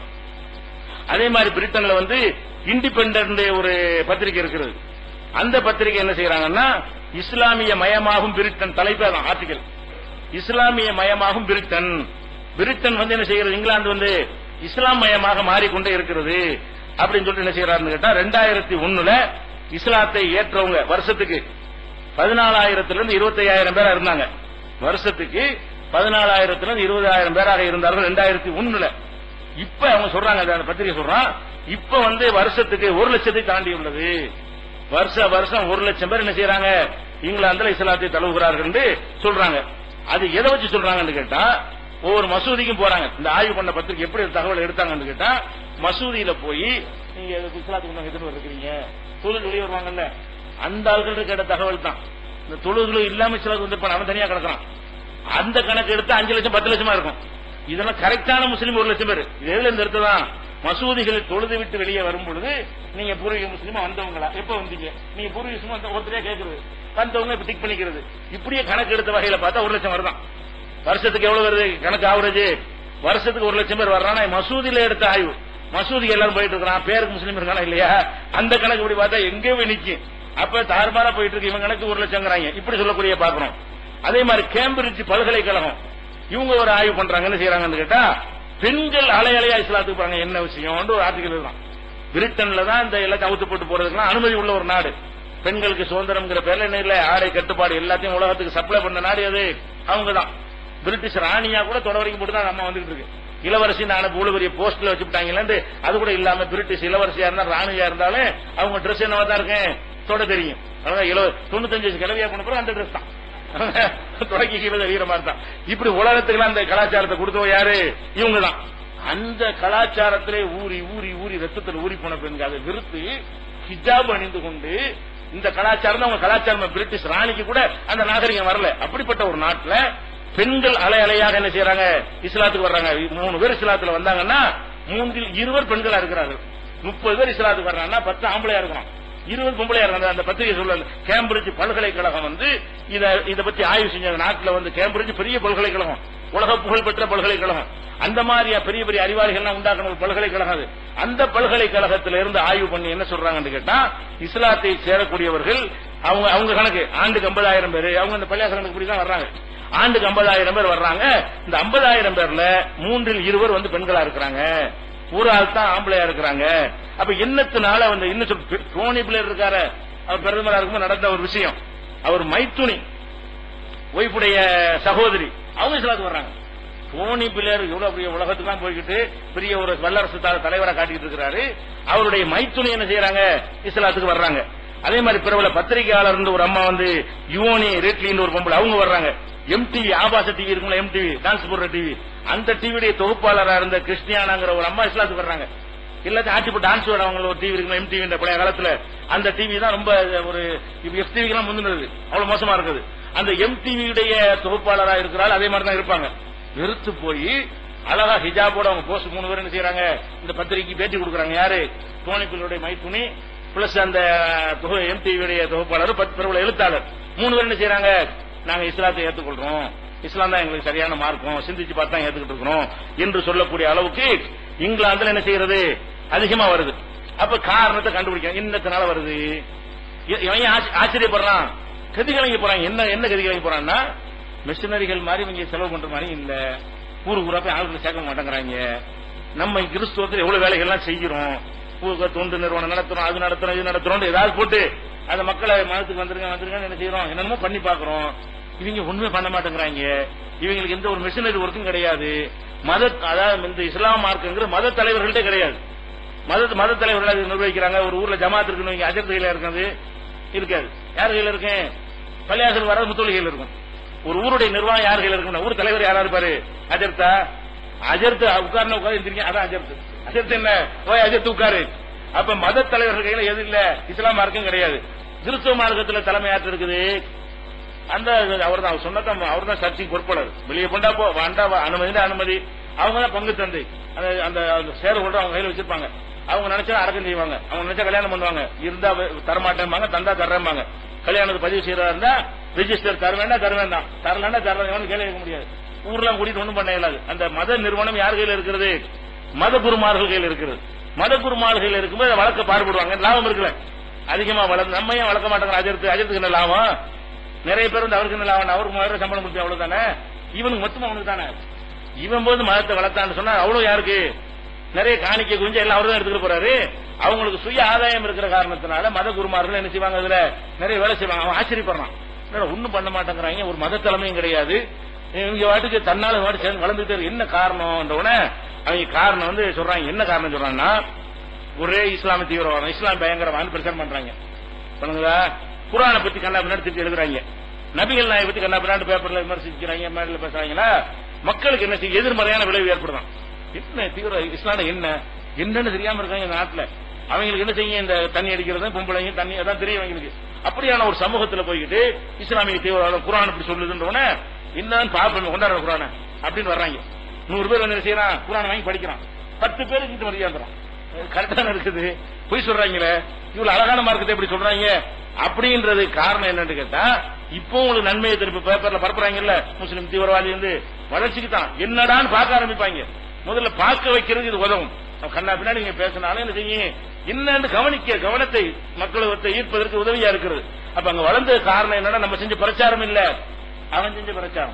அதே மாதிரி பிரிட்டன்ல வந்து இண்டிபெண்டன்ட் ஒரு பத்திரிகை இருக்கிறது அந்த பத்திரிகை என்ன செய்யறாங்கன்னா இஸ்லாமிய மயமாகும் பிரிட்டன் தலைப்பே தான் ஆர்டிகல் இஸ்லாமிய மயமாகும் பிரிட்டன் பிரிட்டன் வந்து என்ன செய்கிறது இங்கிலாந்து வந்து இஸ்லாம் மயமாக மாறிக்கொண்டே இருக்கிறது அப்படின்னு சொல்லிட்டு என்ன செய்யறாருன்னு கேட்டா ரெண்டாயிரத்தி ஒண்ணுல இஸ்லாத்தை ஏற்றவங்க வருஷத்துக்கு பதினாலாயிரத்துல இருந்து இருபத்தையாயிரம் பேரா இருந்தாங்க வருஷத்துக்கு பதினாலாயிரத்துல இருந்து இருபதாயிரம் பேராக இருந்தார்கள் ரெண்டாயிரத்தி ஒண்ணுல இப்ப அவங்க சொல்றாங்க அந்த பத்திரிகை சொல்றான் இப்ப வந்து வருஷத்துக்கு ஒரு லட்சத்தை தாண்டி உள்ளது வருஷ வருஷம் ஒரு லட்சம் பேர் என்ன செய்யறாங்க இங்கிலாந்துல இஸ்லாத்தை தழுவுகிறார்கள் என்று சொல்றாங்க அது எதை வச்சு சொல்றாங்கன்னு கேட்டா ஒவ்வொரு மசூதிக்கும் போறாங்க இந்த ஆய்வு பண்ண பத்திரிக்கை எப்படி தகவல் எடுத்தாங்கன்னு கேட்டா மசூதியில போய் நீங்க எதுக்கு இஸ்லாத்துக்கு முன்னாடி எதிர்ப்பு இருக்கிறீங்க தொழில் வெளியே வருவாங்கல்ல அந்த ஆள்கிட்ட கேட்ட தகவல் தான் இந்த தொழுகளும் இல்லாம இஸ்லாத்துக்கு வந்து அவன் தனியா கிடக்குறான் அந்த கணக்கு எடுத்து அஞ்சு லட்சம் பத்து லட்சமா இருக்கும் இதெல்லாம் கரெக்டான முஸ்லீம் ஒரு லட்சம் பேர் இது எதுல இருந்து எடுத்ததான் மசூதிகளில் தொழுது விட்டு வெளியே வரும் பொழுது நீங்க பூர்வீக முஸ்லீமா வந்தவங்களா எப்ப வந்தீங்க நீங்க பூர்வீக முஸ்லீமா வந்த ஒருத்தரையா கேட்கறது வந்தவங்க இப்ப டிக் பண்ணிக்கிறது இப்படியே கணக்கு எடுத்த வகையில பார்த்தா ஒரு லட்சம் வருதான் வருஷத்துக்கு எவ்வளவு வருது கணக்கு ஆவரேஜ் வருஷத்துக்கு ஒரு லட்சம் பேர் வர்றானா மசூதியில எடுத்த ஆய்வு மசூதிக்கு எல்லாரும் போயிட்டு இருக்கிறான் பேருக்கு முஸ்லீம் இருக்கானா இல்லையா அந்த கணக்கு இப்படி பார்த்தா எங்கே போய் நிக்கும் அப்ப தாறுமாறா போயிட்டு இருக்கு இவன் கணக்கு ஒரு லட்சங்கிறாங்க இப்படி சொல்லக்கூடிய பாக்குறோம் அதே மாதிரி கேம்பிரிட்ஜ் பல்கலைக்கழகம் இவங்க ஒரு ஆய்வு பண்றாங்க என்ன செய்யறாங்கன்னு கேட்டா பெண்கள் அலை அலையா இஸ்லாத்துக்கு போறாங்க என்ன விஷயம் ஒரு ஆர்டிகல் தான் பிரிட்டன்ல தான் இந்த எல்லாத்தையும் அவுத்து போட்டு போறதுக்குலாம் அனுமதி உள்ள ஒரு நாடு பெண்களுக்கு சுதந்திரம்ங்கிற பேர்ல என்ன இல்ல ஆடை கட்டுப்பாடு எல்லாத்தையும் உலகத்துக்கு சப்ளை பண்ண நாடு அது அவங்க தான் பிரிட்டிஷ் ராணியா கூட தொட வரைக்கும் போட்டு தான் நம்ம வந்துட்டு இருக்கு இளவரசி நான் இவ்வளவு பெரிய போஸ்ட்ல வச்சுட்டாங்க அது கூட இல்லாம பிரிட்டிஷ் இளவரசியா இருந்தா ராணியா இருந்தாலும் அவங்க ட்ரெஸ் என்னவா தான் இருக்கேன் தொட தெரியும் அதான் இளவ தொண்ணூத்தஞ்சு வயசு கிளவியா போன பிறகு அந்த ட்ரெஸ் தான் தொடக்கி கீழே வீர மாதிரி தான் இப்படி உலகத்துக்கு அந்த கலாச்சாரத்தை கொடுத்தவங்க யாரு இவங்க தான் அந்த கலாச்சாரத்திலே ஊறி ஊறி ஊறி ரத்தத்தில் ஊறி போன பெண்கள் அதை விருத்து ஹிஜாப் அணிந்து கொண்டு இந்த கலாச்சாரம் தான் அவங்க கலாச்சாரம் பிரிட்டிஷ் ராணிக்கு கூட அந்த நாகரிகம் வரல அப்படிப்பட்ட ஒரு நாட்டுல பெண்கள் அலை அலையாக என்ன செய்யறாங்க இஸ்லாத்துக்கு வர்றாங்க மூணு பேர் இஸ்லாத்துல வந்தாங்கன்னா மூன்றில் இருவர் பெண்களா இருக்கிறார்கள் முப்பது பேர் இஸ்லாத்துக்கு வர்றாங்கன்னா பத்து ஆம்பளையா இருக்கிறோம் இருபது பொம்பளையா இருக்காங்க அந்த பத்திரிகை சொல்ல கேம்பிரிட்ஜ் பல்கலைக்கழகம் வந்து இத இத பத்தி ஆய்வு செஞ்ச நாட்டுல வந்து கேம்பிரிட்ஜ் பெரிய பல்கலைக்கழகம் உலக புகழ்பெற்ற பல்கலைக்கழகம் அந்த மாதிரியா பெரிய பெரிய அறிவாளிகள்லாம் உண்டாக்கணும் ஒரு பல்கலைக்கழகம் அது அந்த பல்கலைக்கழகத்தில இருந்து ஆய்வு பண்ணி என்ன சொல்றாங்கன்னு கேட்டா இஸ்லாத்தை சேரக்கூடியவர்கள் அவங்க அவங்க கணக்கு ஆண்டுக்கு ஐம்பதாயிரம் பேர் அவங்க இந்த பள்ளியாச கணக்கு தான் வர்றாங்க ஆண்டுக்கு ஐம்பதாயிரம் பேர் வர்றாங்க இந்த ஐம்பதாயிரம் பேர்ல மூன்றில் இருவர் வந்து பெண்களா இருக்கிறாங்க ஒரு ஆள் தான் ஆம்பளையா இருக்கிறாங்க அப்ப என்னத்தினால வந்து இன்னும் சொல் டோனி பிளேயர் இருக்காரு அவர் பிரதமரா இருக்கும்போது நடந்த ஒரு விஷயம் அவர் மைத்துனி ஒய்ஃபுடைய சகோதரி அவங்க இஸ்லாத்துக்கு வர்றாங்க டோனி பிளேயர் இவ்வளவு பெரிய உலகத்துக்கு போய்கிட்டு பெரிய ஒரு வல்லரசு த- தலைவரா காட்டிட்டு இருக்கிறாரு அவருடைய மைத்துனி என்ன செய்யறாங்க இஸ்லாத்துக்கு வர்றாங்க அதே மாதிரி பிரபல பத்திரிகையாளர் இருந்து ஒரு அம்மா வந்து யுவோனி ரேட்லின்னு ஒரு பொம்பளை அவங்க வர்றாங்க எம்டிவி ஆபாச டிவி இருக்கும்ல எம்டிவி டான்ஸ் போடுற டிவி அந்த டிவியுடைய தொகுப்பாளரா இருந்த கிறிஸ்டியானாங்கிற ஒரு அம்மா இஸ்லாத்துக்கு வர்றாங்க எல்லாத்தையும் ஆட்சி போட்டு டான்ஸ் ஆடுறவங்க ஒரு டிவி இருக்கும் எம்டிவி இந்த பழைய காலத்துல அந்த டிவி தான் ரொம்ப ஒரு எஃப்டிவிக்கு எல்லாம் முந்தினது அவ்வளவு மோசமா இருக்குது அந்த எம்டிவியுடைய தொகுப்பாளரா இருக்கிறாள் அதே மாதிரி தான் இருப்பாங்க வெறுத்து போய் அழகா ஹிஜாபோட அவங்க போஸ்ட் மூணு பேர் என்ன செய்யறாங்க இந்த பத்திரிகைக்கு பேட்டி கொடுக்குறாங்க யாரு தோணிப்பிள்ளுடைய மைத்துனி பிளஸ் அந்த எம்டிவியுடைய தொகுப்பாளர் பத்து பிரபல எழுத்தாளர் மூணு பேர் என்ன செய்யறாங்க நாங்க இஸ்லாத்தை ஏத்துக்கொள்றோம் இஸ்லாம் தான் எங்களுக்கு சரியான மார்க்கம் சிந்திச்சு பார்த்து தான் ஏத்துக்கிட்டு இருக்கிறோம் என்று சொல்லக்கூடிய அளவுக்கு இங்கிலாந்துல என்ன செய்யறது அதிகமா வருது அப்ப காரணத்தை கண்டுபிடிக்க இன்னத்தினால வருது இ- இவன் ஏன் ஆச்ச- ஆச்சரியப்படுறான் கதி கலங்கி போறான் என்ன என்ன கதி கலங்கி போறான்னா மிஷினரிகள் மாதிரி இவங்க செலவு பண்ற மாதிரி இல்ல ஊரு ஊரா போய் ஆளுகளை சேர்க்க மாட்டேங்கிறாங்க நம்ம கிறிஸ்துவத்தில் எவ்வளவு வேலைகள்லாம் செய்கிறோம் ஊருக்கு தொண்டு நிறுவனம் நடத்துறோம் அது நடத்துறோம் இது நடத்துறோம் ஏதாவது போட்டு அந்த மக்களை மதத்துக்கு வந்துருங்க வந்துருங்க என்ன செய்யறோம் என்னென்னமோ பண்ணி பாக்குறோம் இவங்க ஒண்ணுமே பண்ண மாட்டேங்கிறாங்க இவங்களுக்கு எந்த ஒரு மிஷினரி ஒர்க்கும் கிடையாது மத அதாவது இந்த இஸ்லாம் மார்க்குங்கிற மத தலைவர்கள்ட்ட கிடையாது மத மத தலைவர்கள் அது நிர்வகிக்கிறாங்க ஒரு ஊர்ல ஜமாத் இருக்குன்னு வைங்க, அஜர்த் கையில இருக்கிறது இருக்காது யார் கையில இருக்கேன் பள்ளியாசல் வர முத்தொழி கையில இருக்கும் ஒரு ஊருடைய நிர்வாகம் யார் கையில இருக்கும் ஊர் தலைவர் யாரா இருப்பாரு அஜர்த்தா அஜர்த்து உட்கார்ந்து உட்கார்ந்து இருந்திருக்கீங்க அதான் அஜர்த்து அஜர்த்து என்ன ஓய் அஜர்த்து உட்காரு அப்ப மத தலைவர்கள் கையில எது இல்ல இஸ்லாம் மார்க்கும் கிடையாது கிறிஸ்துவ மார்க்கத்துல தலைமையாற்று இருக்குது அந்த அவர் தான் சொன்னதான் அவர் தான் சர்ச்சைக்கு பொறுப்பாளர் வெளியே கொண்டா போ வாண்டா வா, அனுமதி அனுமதி அவங்க தான் பங்கு தந்தை அந்த அந்த அந்த சேர் ஹோல்டர் அவங்க கையில வச்சிருப்பாங்க அவங்க நினைச்சா அடக்கம் செய்வாங்க அவங்க நினைச்சா கல்யாணம் பண்ணுவாங்க இருந்தா வ- தரமாட்டேன்பாங்க தந்தா தர்றேன்பாங்க கல்யாணத்துக்கு பதிவு செய்யறதா இருந்தா ரெஜிஸ்டர் தர வேண்டாம் தர வேண்டாம் தரலன்னா தரலாம் கேள்வி கேட்க முடியாது ஊர்லாம் கூட்டிட்டு ஒண்ணும் பண்ண இயலாது அந்த மத நிறுவனம் யார் கையில இருக்கிறது மத குருமார்கள் கையில் இருக்கிறது மத குருமார்கள் கையில் இருக்கும்போது அதை வளர்க்க பாடுபடுவாங்க லாபம் இருக்குல்ல அதிகமா வளர்ந்து நம்ம ஏன் வளர்க்க மாட்டோங்க அஜர்த்து அஜர்த்துக்கு என்ன லாபம் நிறைய பேர் வந்து அவருக்கு என்ன லாபம் அவருக்கு மூவாயிரம் ரூபாய் சம்பளம் கொடுத்து அவ்வளவுதானே இவனுக்கு மொத்தம் அவனுக்கு தானே இவன் போது மதத்தை வளர்த்தான்னு சொன்னா அவ்வளவு யாருக்கு நிறைய காணிக்கை குறிஞ்சு எல்லாம் அவர்தான் எடுத்துட்டு போறாரு அவங்களுக்கு சுய ஆதாயம் இருக்கிற காரணத்தினால மத குருமார்கள் என்ன செய்வாங்க அதுல நிறைய வேலை செய்வாங்க அவன் ஆச்சரியப்படுறான் என்னடா ஒண்ணும் பண்ண மாட்டேங்கிறாங்க ஒரு மத தலைமையும் கிடையாது இவங்க வாட்டுக்கு தன்னால வாட்டு சேர்ந்து வளர்ந்துட்டு இருக்கு. என்ன காரணம் உடனே அவங்க காரணம் வந்து சொல்றாங்க என்ன காரணம் சொல்றாங்கன்னா ஒரே இஸ்லாமிய தீவிரவாதம் இஸ்லாம் பயங்கரவாதம் பிரச்சாரம் பண்றாங்க பண்ணுங்களா குரானை பத்தி கண்ணா பின்னாடி திருப்பி எழுதுறாங்க நபிகள் நாயை பத்தி கண்ணா பின்னாடி பேப்பர்ல விமர்சிக்கிறாங்க மேல பேசுறாங்களா மக்களுக்கு என்ன செய்ய எதிர்மறையான விளைவு ஏற்படுதான் என்ன தீவிர இஸ்லாம் என்ன என்னன்னு தெரியாம இருக்காங்க இந்த நாட்டுல அவங்களுக்கு என்ன செய்ய இந்த தண்ணி அடிக்கிறது பொம்பளைங்க தண்ணி அதான் தெரியும் அவங்களுக்கு அப்படியான ஒரு சமூகத்துல போய்கிட்டு இஸ்லாமிய தீவிரவாதம் குரான் இப்படி சொல்லுதுன்றவன என்னன்னு பாப்போம் கொண்டாடுற குரானை அப்படின்னு வர்றாங்க நூறு பேர் வந்து என்ன செய்யறான் குரானை வாங்கி படிக்கிறான் பத்து பேருக்கு இது மரியாதைறான் கரெக்டான இருக்குது பொய் சொல்றாங்களே இவ்வளவு அழகான மார்க்கத்தை எப்படி சொல்றாங்க அப்படின்றது காரணம் என்னன்னு கேட்டா இப்போ உங்களுக்கு நன்மையை திருப்பி பேப்பர்ல பரப்புறாங்கல்ல முஸ்லிம் தீவிரவாதி வந்து வளர்ச்சிக்கு தான் என்னடான்னு பார்க்க ஆரம்பிப்பாங்க முதல்ல பார்க்க வைக்கிறது இது உதவும் கண்ணா பின்னாடி நீங்க பேசினாலும் என்ன செய்யும் என்னன்னு கவனிக்க கவனத்தை மக்களுக்கு ஈர்ப்பதற்கு உதவியா இருக்கிறது அப்ப அங்க வளர்ந்த காரணம் என்னன்னா நம்ம செஞ்ச பிரச்சாரம் இல்ல அவன் செஞ்ச பிரச்சாரம்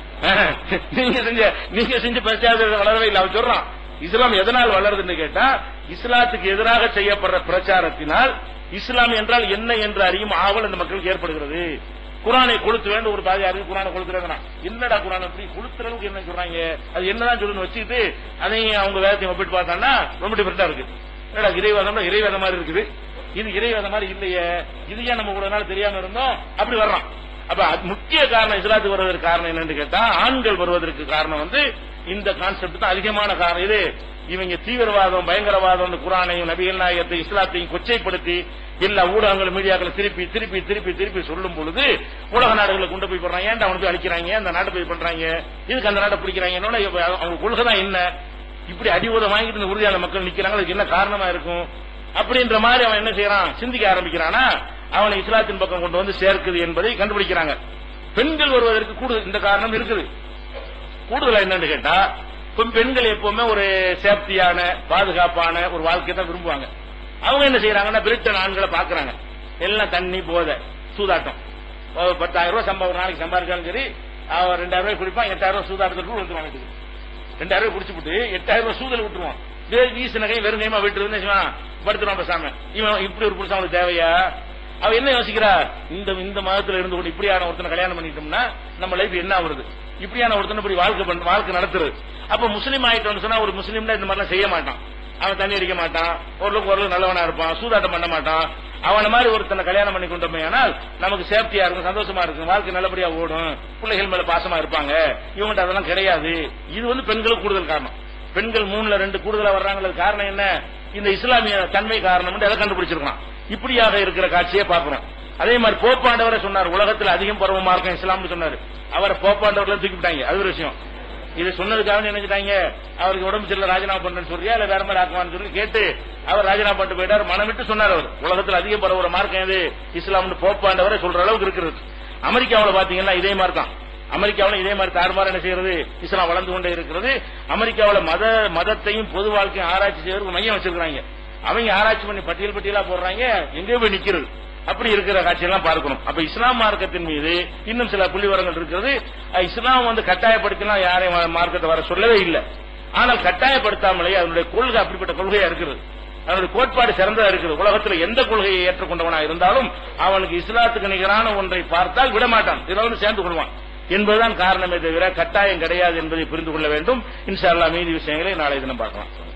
நீங்க செஞ்ச நீங்க செஞ்ச பிரச்சாரத்தை வளரவே இல்லை அவன் சொல்றான் இஸ்லாம் எதனால் வளருதுன்னு கேட்டா இஸ்லாத்துக்கு எதிராக செய்யப்படுற பிரச்சாரத்தினால் இஸ்லாம் என்றால் என்ன என்று அறியும் ஆவல் அந்த மக்களுக்கு ஏற்படுகிறது குரானை கொளுத்து வேண்டும் ஒரு பாதி யாருக்கு குரானை கொளுத்துறதுனா என்னடா குரான் அப்படி கொளுத்துற அளவுக்கு என்ன சொல்றாங்க அது என்னதான் சொல்லுன்னு வச்சுக்கிட்டு அதையும் அவங்க வேதத்தையும் ஒப்பிட்டு பார்த்தாங்கன்னா ரொம்ப டிஃபரெண்டா இருக்கு என்னடா இறைவாதம்னா இறைவாதம் மாதிரி இருக்குது இது இறைவாதம் மாதிரி இல்லையே இது ஏன் நம்ம இவ்வளவு நாள் தெரியாம இருந்தோம் அப்படி வர்றான் அப்ப அது முக்கிய காரணம் இஸ்லாத்துக்கு வருவதற்கு காரணம் என்னன்னு கேட்டா ஆண்கள் வருவதற்கு காரணம் வந்து இந்த கான்செப்ட் தான் அதிகமான காரணம் இது இவங்க தீவிரவாதம் பயங்கரவாதம் குரானையும் நபிகள் நாயகத்தை இஸ்லாத்தையும் கொச்சைப்படுத்தி எல்லா ஊடகங்களும் மீடியாக்களை திருப்பி திருப்பி திருப்பி திருப்பி சொல்லும் பொழுது உலக நாடுகளை கொண்டு போய் பண்றாங்க ஏன்டா அவனுக்கு போய் அழிக்கிறாங்க அந்த நாட்டை போய் பண்றாங்க இதுக்கு அந்த நாட்டை பிடிக்கிறாங்க என்னோட இப்ப அவங்க கொள்கை தான் என்ன இப்படி அடிவுதம் வாங்கிட்டு இந்த உறுதியான மக்கள் நிக்கிறாங்க அதுக்கு என்ன காரணமா இருக்கும் அப்படின்ற மாதிரி அவன் என்ன செய்யறான் சிந்திக்க ஆரம்பிக்கிறானா அவனை இஸ்லாத்தின் பக்கம் கொண்டு வந்து சேர்க்குது என்பதை கண்டுபிடிக்கிறாங்க பெண்கள் வருவதற்கு கூடுதல் இந்த காரணம் இருக்குது கூடுதலா என்னன்னு கேட்டா பெண் பெண்கள் எப்பவுமே ஒரு சேஃப்டியான பாதுகாப்பான ஒரு வாழ்க்கையை தான் விரும்புவாங்க அவங்க என்ன செய்யறாங்கன்னா பிரிட்டன் ஆண்களை பாக்குறாங்க எல்லாம் தண்ணி போதை சூதாட்டம் ஒரு பத்தாயிரம் ரூபாய் சம்பா ஒரு நாளைக்கு சம்பாதிச்சாலும் சரி அவன் ரெண்டாயிரம் ரூபாய் குடிப்பான் எட்டாயிரம் ரூபாய் சூதாட்டத்துக்கு வந்துருவான் வீட்டுக்கு ரெண்டாயிரம் ரூபாய் குடிச்சு விட்டு எட்டாயிரம் ரூபாய் சூதல் விட்டுருவான் வே- வீசு நகை வெறும் கைமா விட்டு இருந்து படுத்துருவான் பேசாம இவன் இப்படி ஒரு புருஷன் அவனுக்கு தேவையா அவ என்ன யோசிக்கிறா இந்த இந்த மதத்துல இருந்து கொண்டு இப்படியான ஒருத்தனை கல்யாணம் பண்ணிட்டோம்னா நம்ம லைஃப் என்ன ஆகுறது இப்படியான ஒருத்தனை இப்படி வாழ்க்கை பண்ண வாழ்க்கை நடத்துறது அப்ப முஸ்லீம் ஆயிட்டோம்னு சொன்னா ஒரு முஸ்லீம்ல இந்த மாதிரிலாம் செய்ய மாட்டான் அவன் தண்ணி அடிக்க மாட்டான் ஓரளவுக்கு ஓரளவு நல்லவனா இருப்பான் சூதாட்டம் பண்ண மாட்டான் அவன மாதிரி ஒருத்தனை கல்யாணம் பண்ணி கொண்டோமே ஆனால் நமக்கு சேஃப்டியா இருக்கும் சந்தோஷமா இருக்கும் வாழ்க்கை நல்லபடியா ஓடும் பிள்ளைகள் மேல பாசமா இருப்பாங்க இவங்ககிட்ட அதெல்லாம் கிடையாது இது வந்து பெண்களுக்கு கூடுதல் காரணம் பெண்கள் மூணுல ரெண்டு கூடுதலா வர்றாங்களது காரணம் என்ன இந்த இஸ்லாமிய தன்மை காரணம் எதை கண்டுபிடிச்சிருக்கான் இப்படியாக இருக்கிற காட்சியை பார்க்கிறோம் அதே மாதிரி போப்பாண்டவரை சொன்னார் உலகத்தில் அதிகம் பருவ மார்க்கம் இஸ்லாம்னு சொன்னாரு அவரை போப்பாண்டவர்ல தூக்கிவிட்டாங்க அது ஒரு விஷயம் இது சொன்னதுக்காக நினைச்சிட்டாங்க அவருக்கு உடம்பு சரியில்லை ராஜினாமா பண்றேன்னு சொல்றியா இல்ல வேற மாதிரி ஆக்குவான்னு சொல்லி கேட்டு அவர் ராஜினாமா பண்ணிட்டு போயிட்டார் மனம் விட்டு சொன்னார் அவர் உலகத்தில் அதிகம் பரவுற மார்க்கம் எது இஸ்லாம்னு போப்பாண்டவரை சொல்ற அளவுக்கு இருக்கிறது அமெரிக்காவில் பாத்தீங்கன்னா இதே மாதிரி தான் அமெரிக்காவில் இதே மாதிரி தாறுமாறு என்ன செய்யறது இஸ்லாம் வளர்ந்து கொண்டே இருக்கிறது அமெரிக்காவில் மத மதத்தையும் பொது வாழ்க்கையும் ஆராய்ச்சி செய்யறதுக்கு மையம் வச்சிருக்காங்க அவங்க ஆராய்ச்சி பண்ணி பட்டியல் பட்டியலா போடுறாங்க எங்கேயோ போய் நிக்கிறது அப்படி இருக்கிற காட்சியெல்லாம் பார்க்கணும் அப்ப இஸ்லாம் மார்க்கத்தின் மீது இன்னும் சில புள்ளிவரங்கள் இருக்கிறது அஹ் இஸ்லாம் வந்து கட்டாயப்படுத்தினா யாரையும் மா- மார்க்கத்தை வர சொல்லவே இல்லை ஆனால் கட்டாயப்படுத்தாமலே அதனுடைய கொள்கை அப்படிப்பட்ட கொள்கையா இருக்கிறது அதனுடைய கோட்பாடு சிறந்ததா இருக்குது உலகத்தில் எந்த கொள்கையை ஏற்றுக்கொண்டவனா இருந்தாலும் அவனுக்கு இஸ்லாத்துக்கு நிகரான ஒன்றை பார்த்தால் விடமாட்டான் இதுல வந்து சேர்ந்து கொள்வான் என்பதுதான் காரணமே தவிர கட்டாயம் கிடையாது என்பதை புரிந்து கொள்ள வேண்டும் இன்ஷா அல்லாஹ் மீதி விஷயங்களை நாளை தினம் பார்க்கலாம்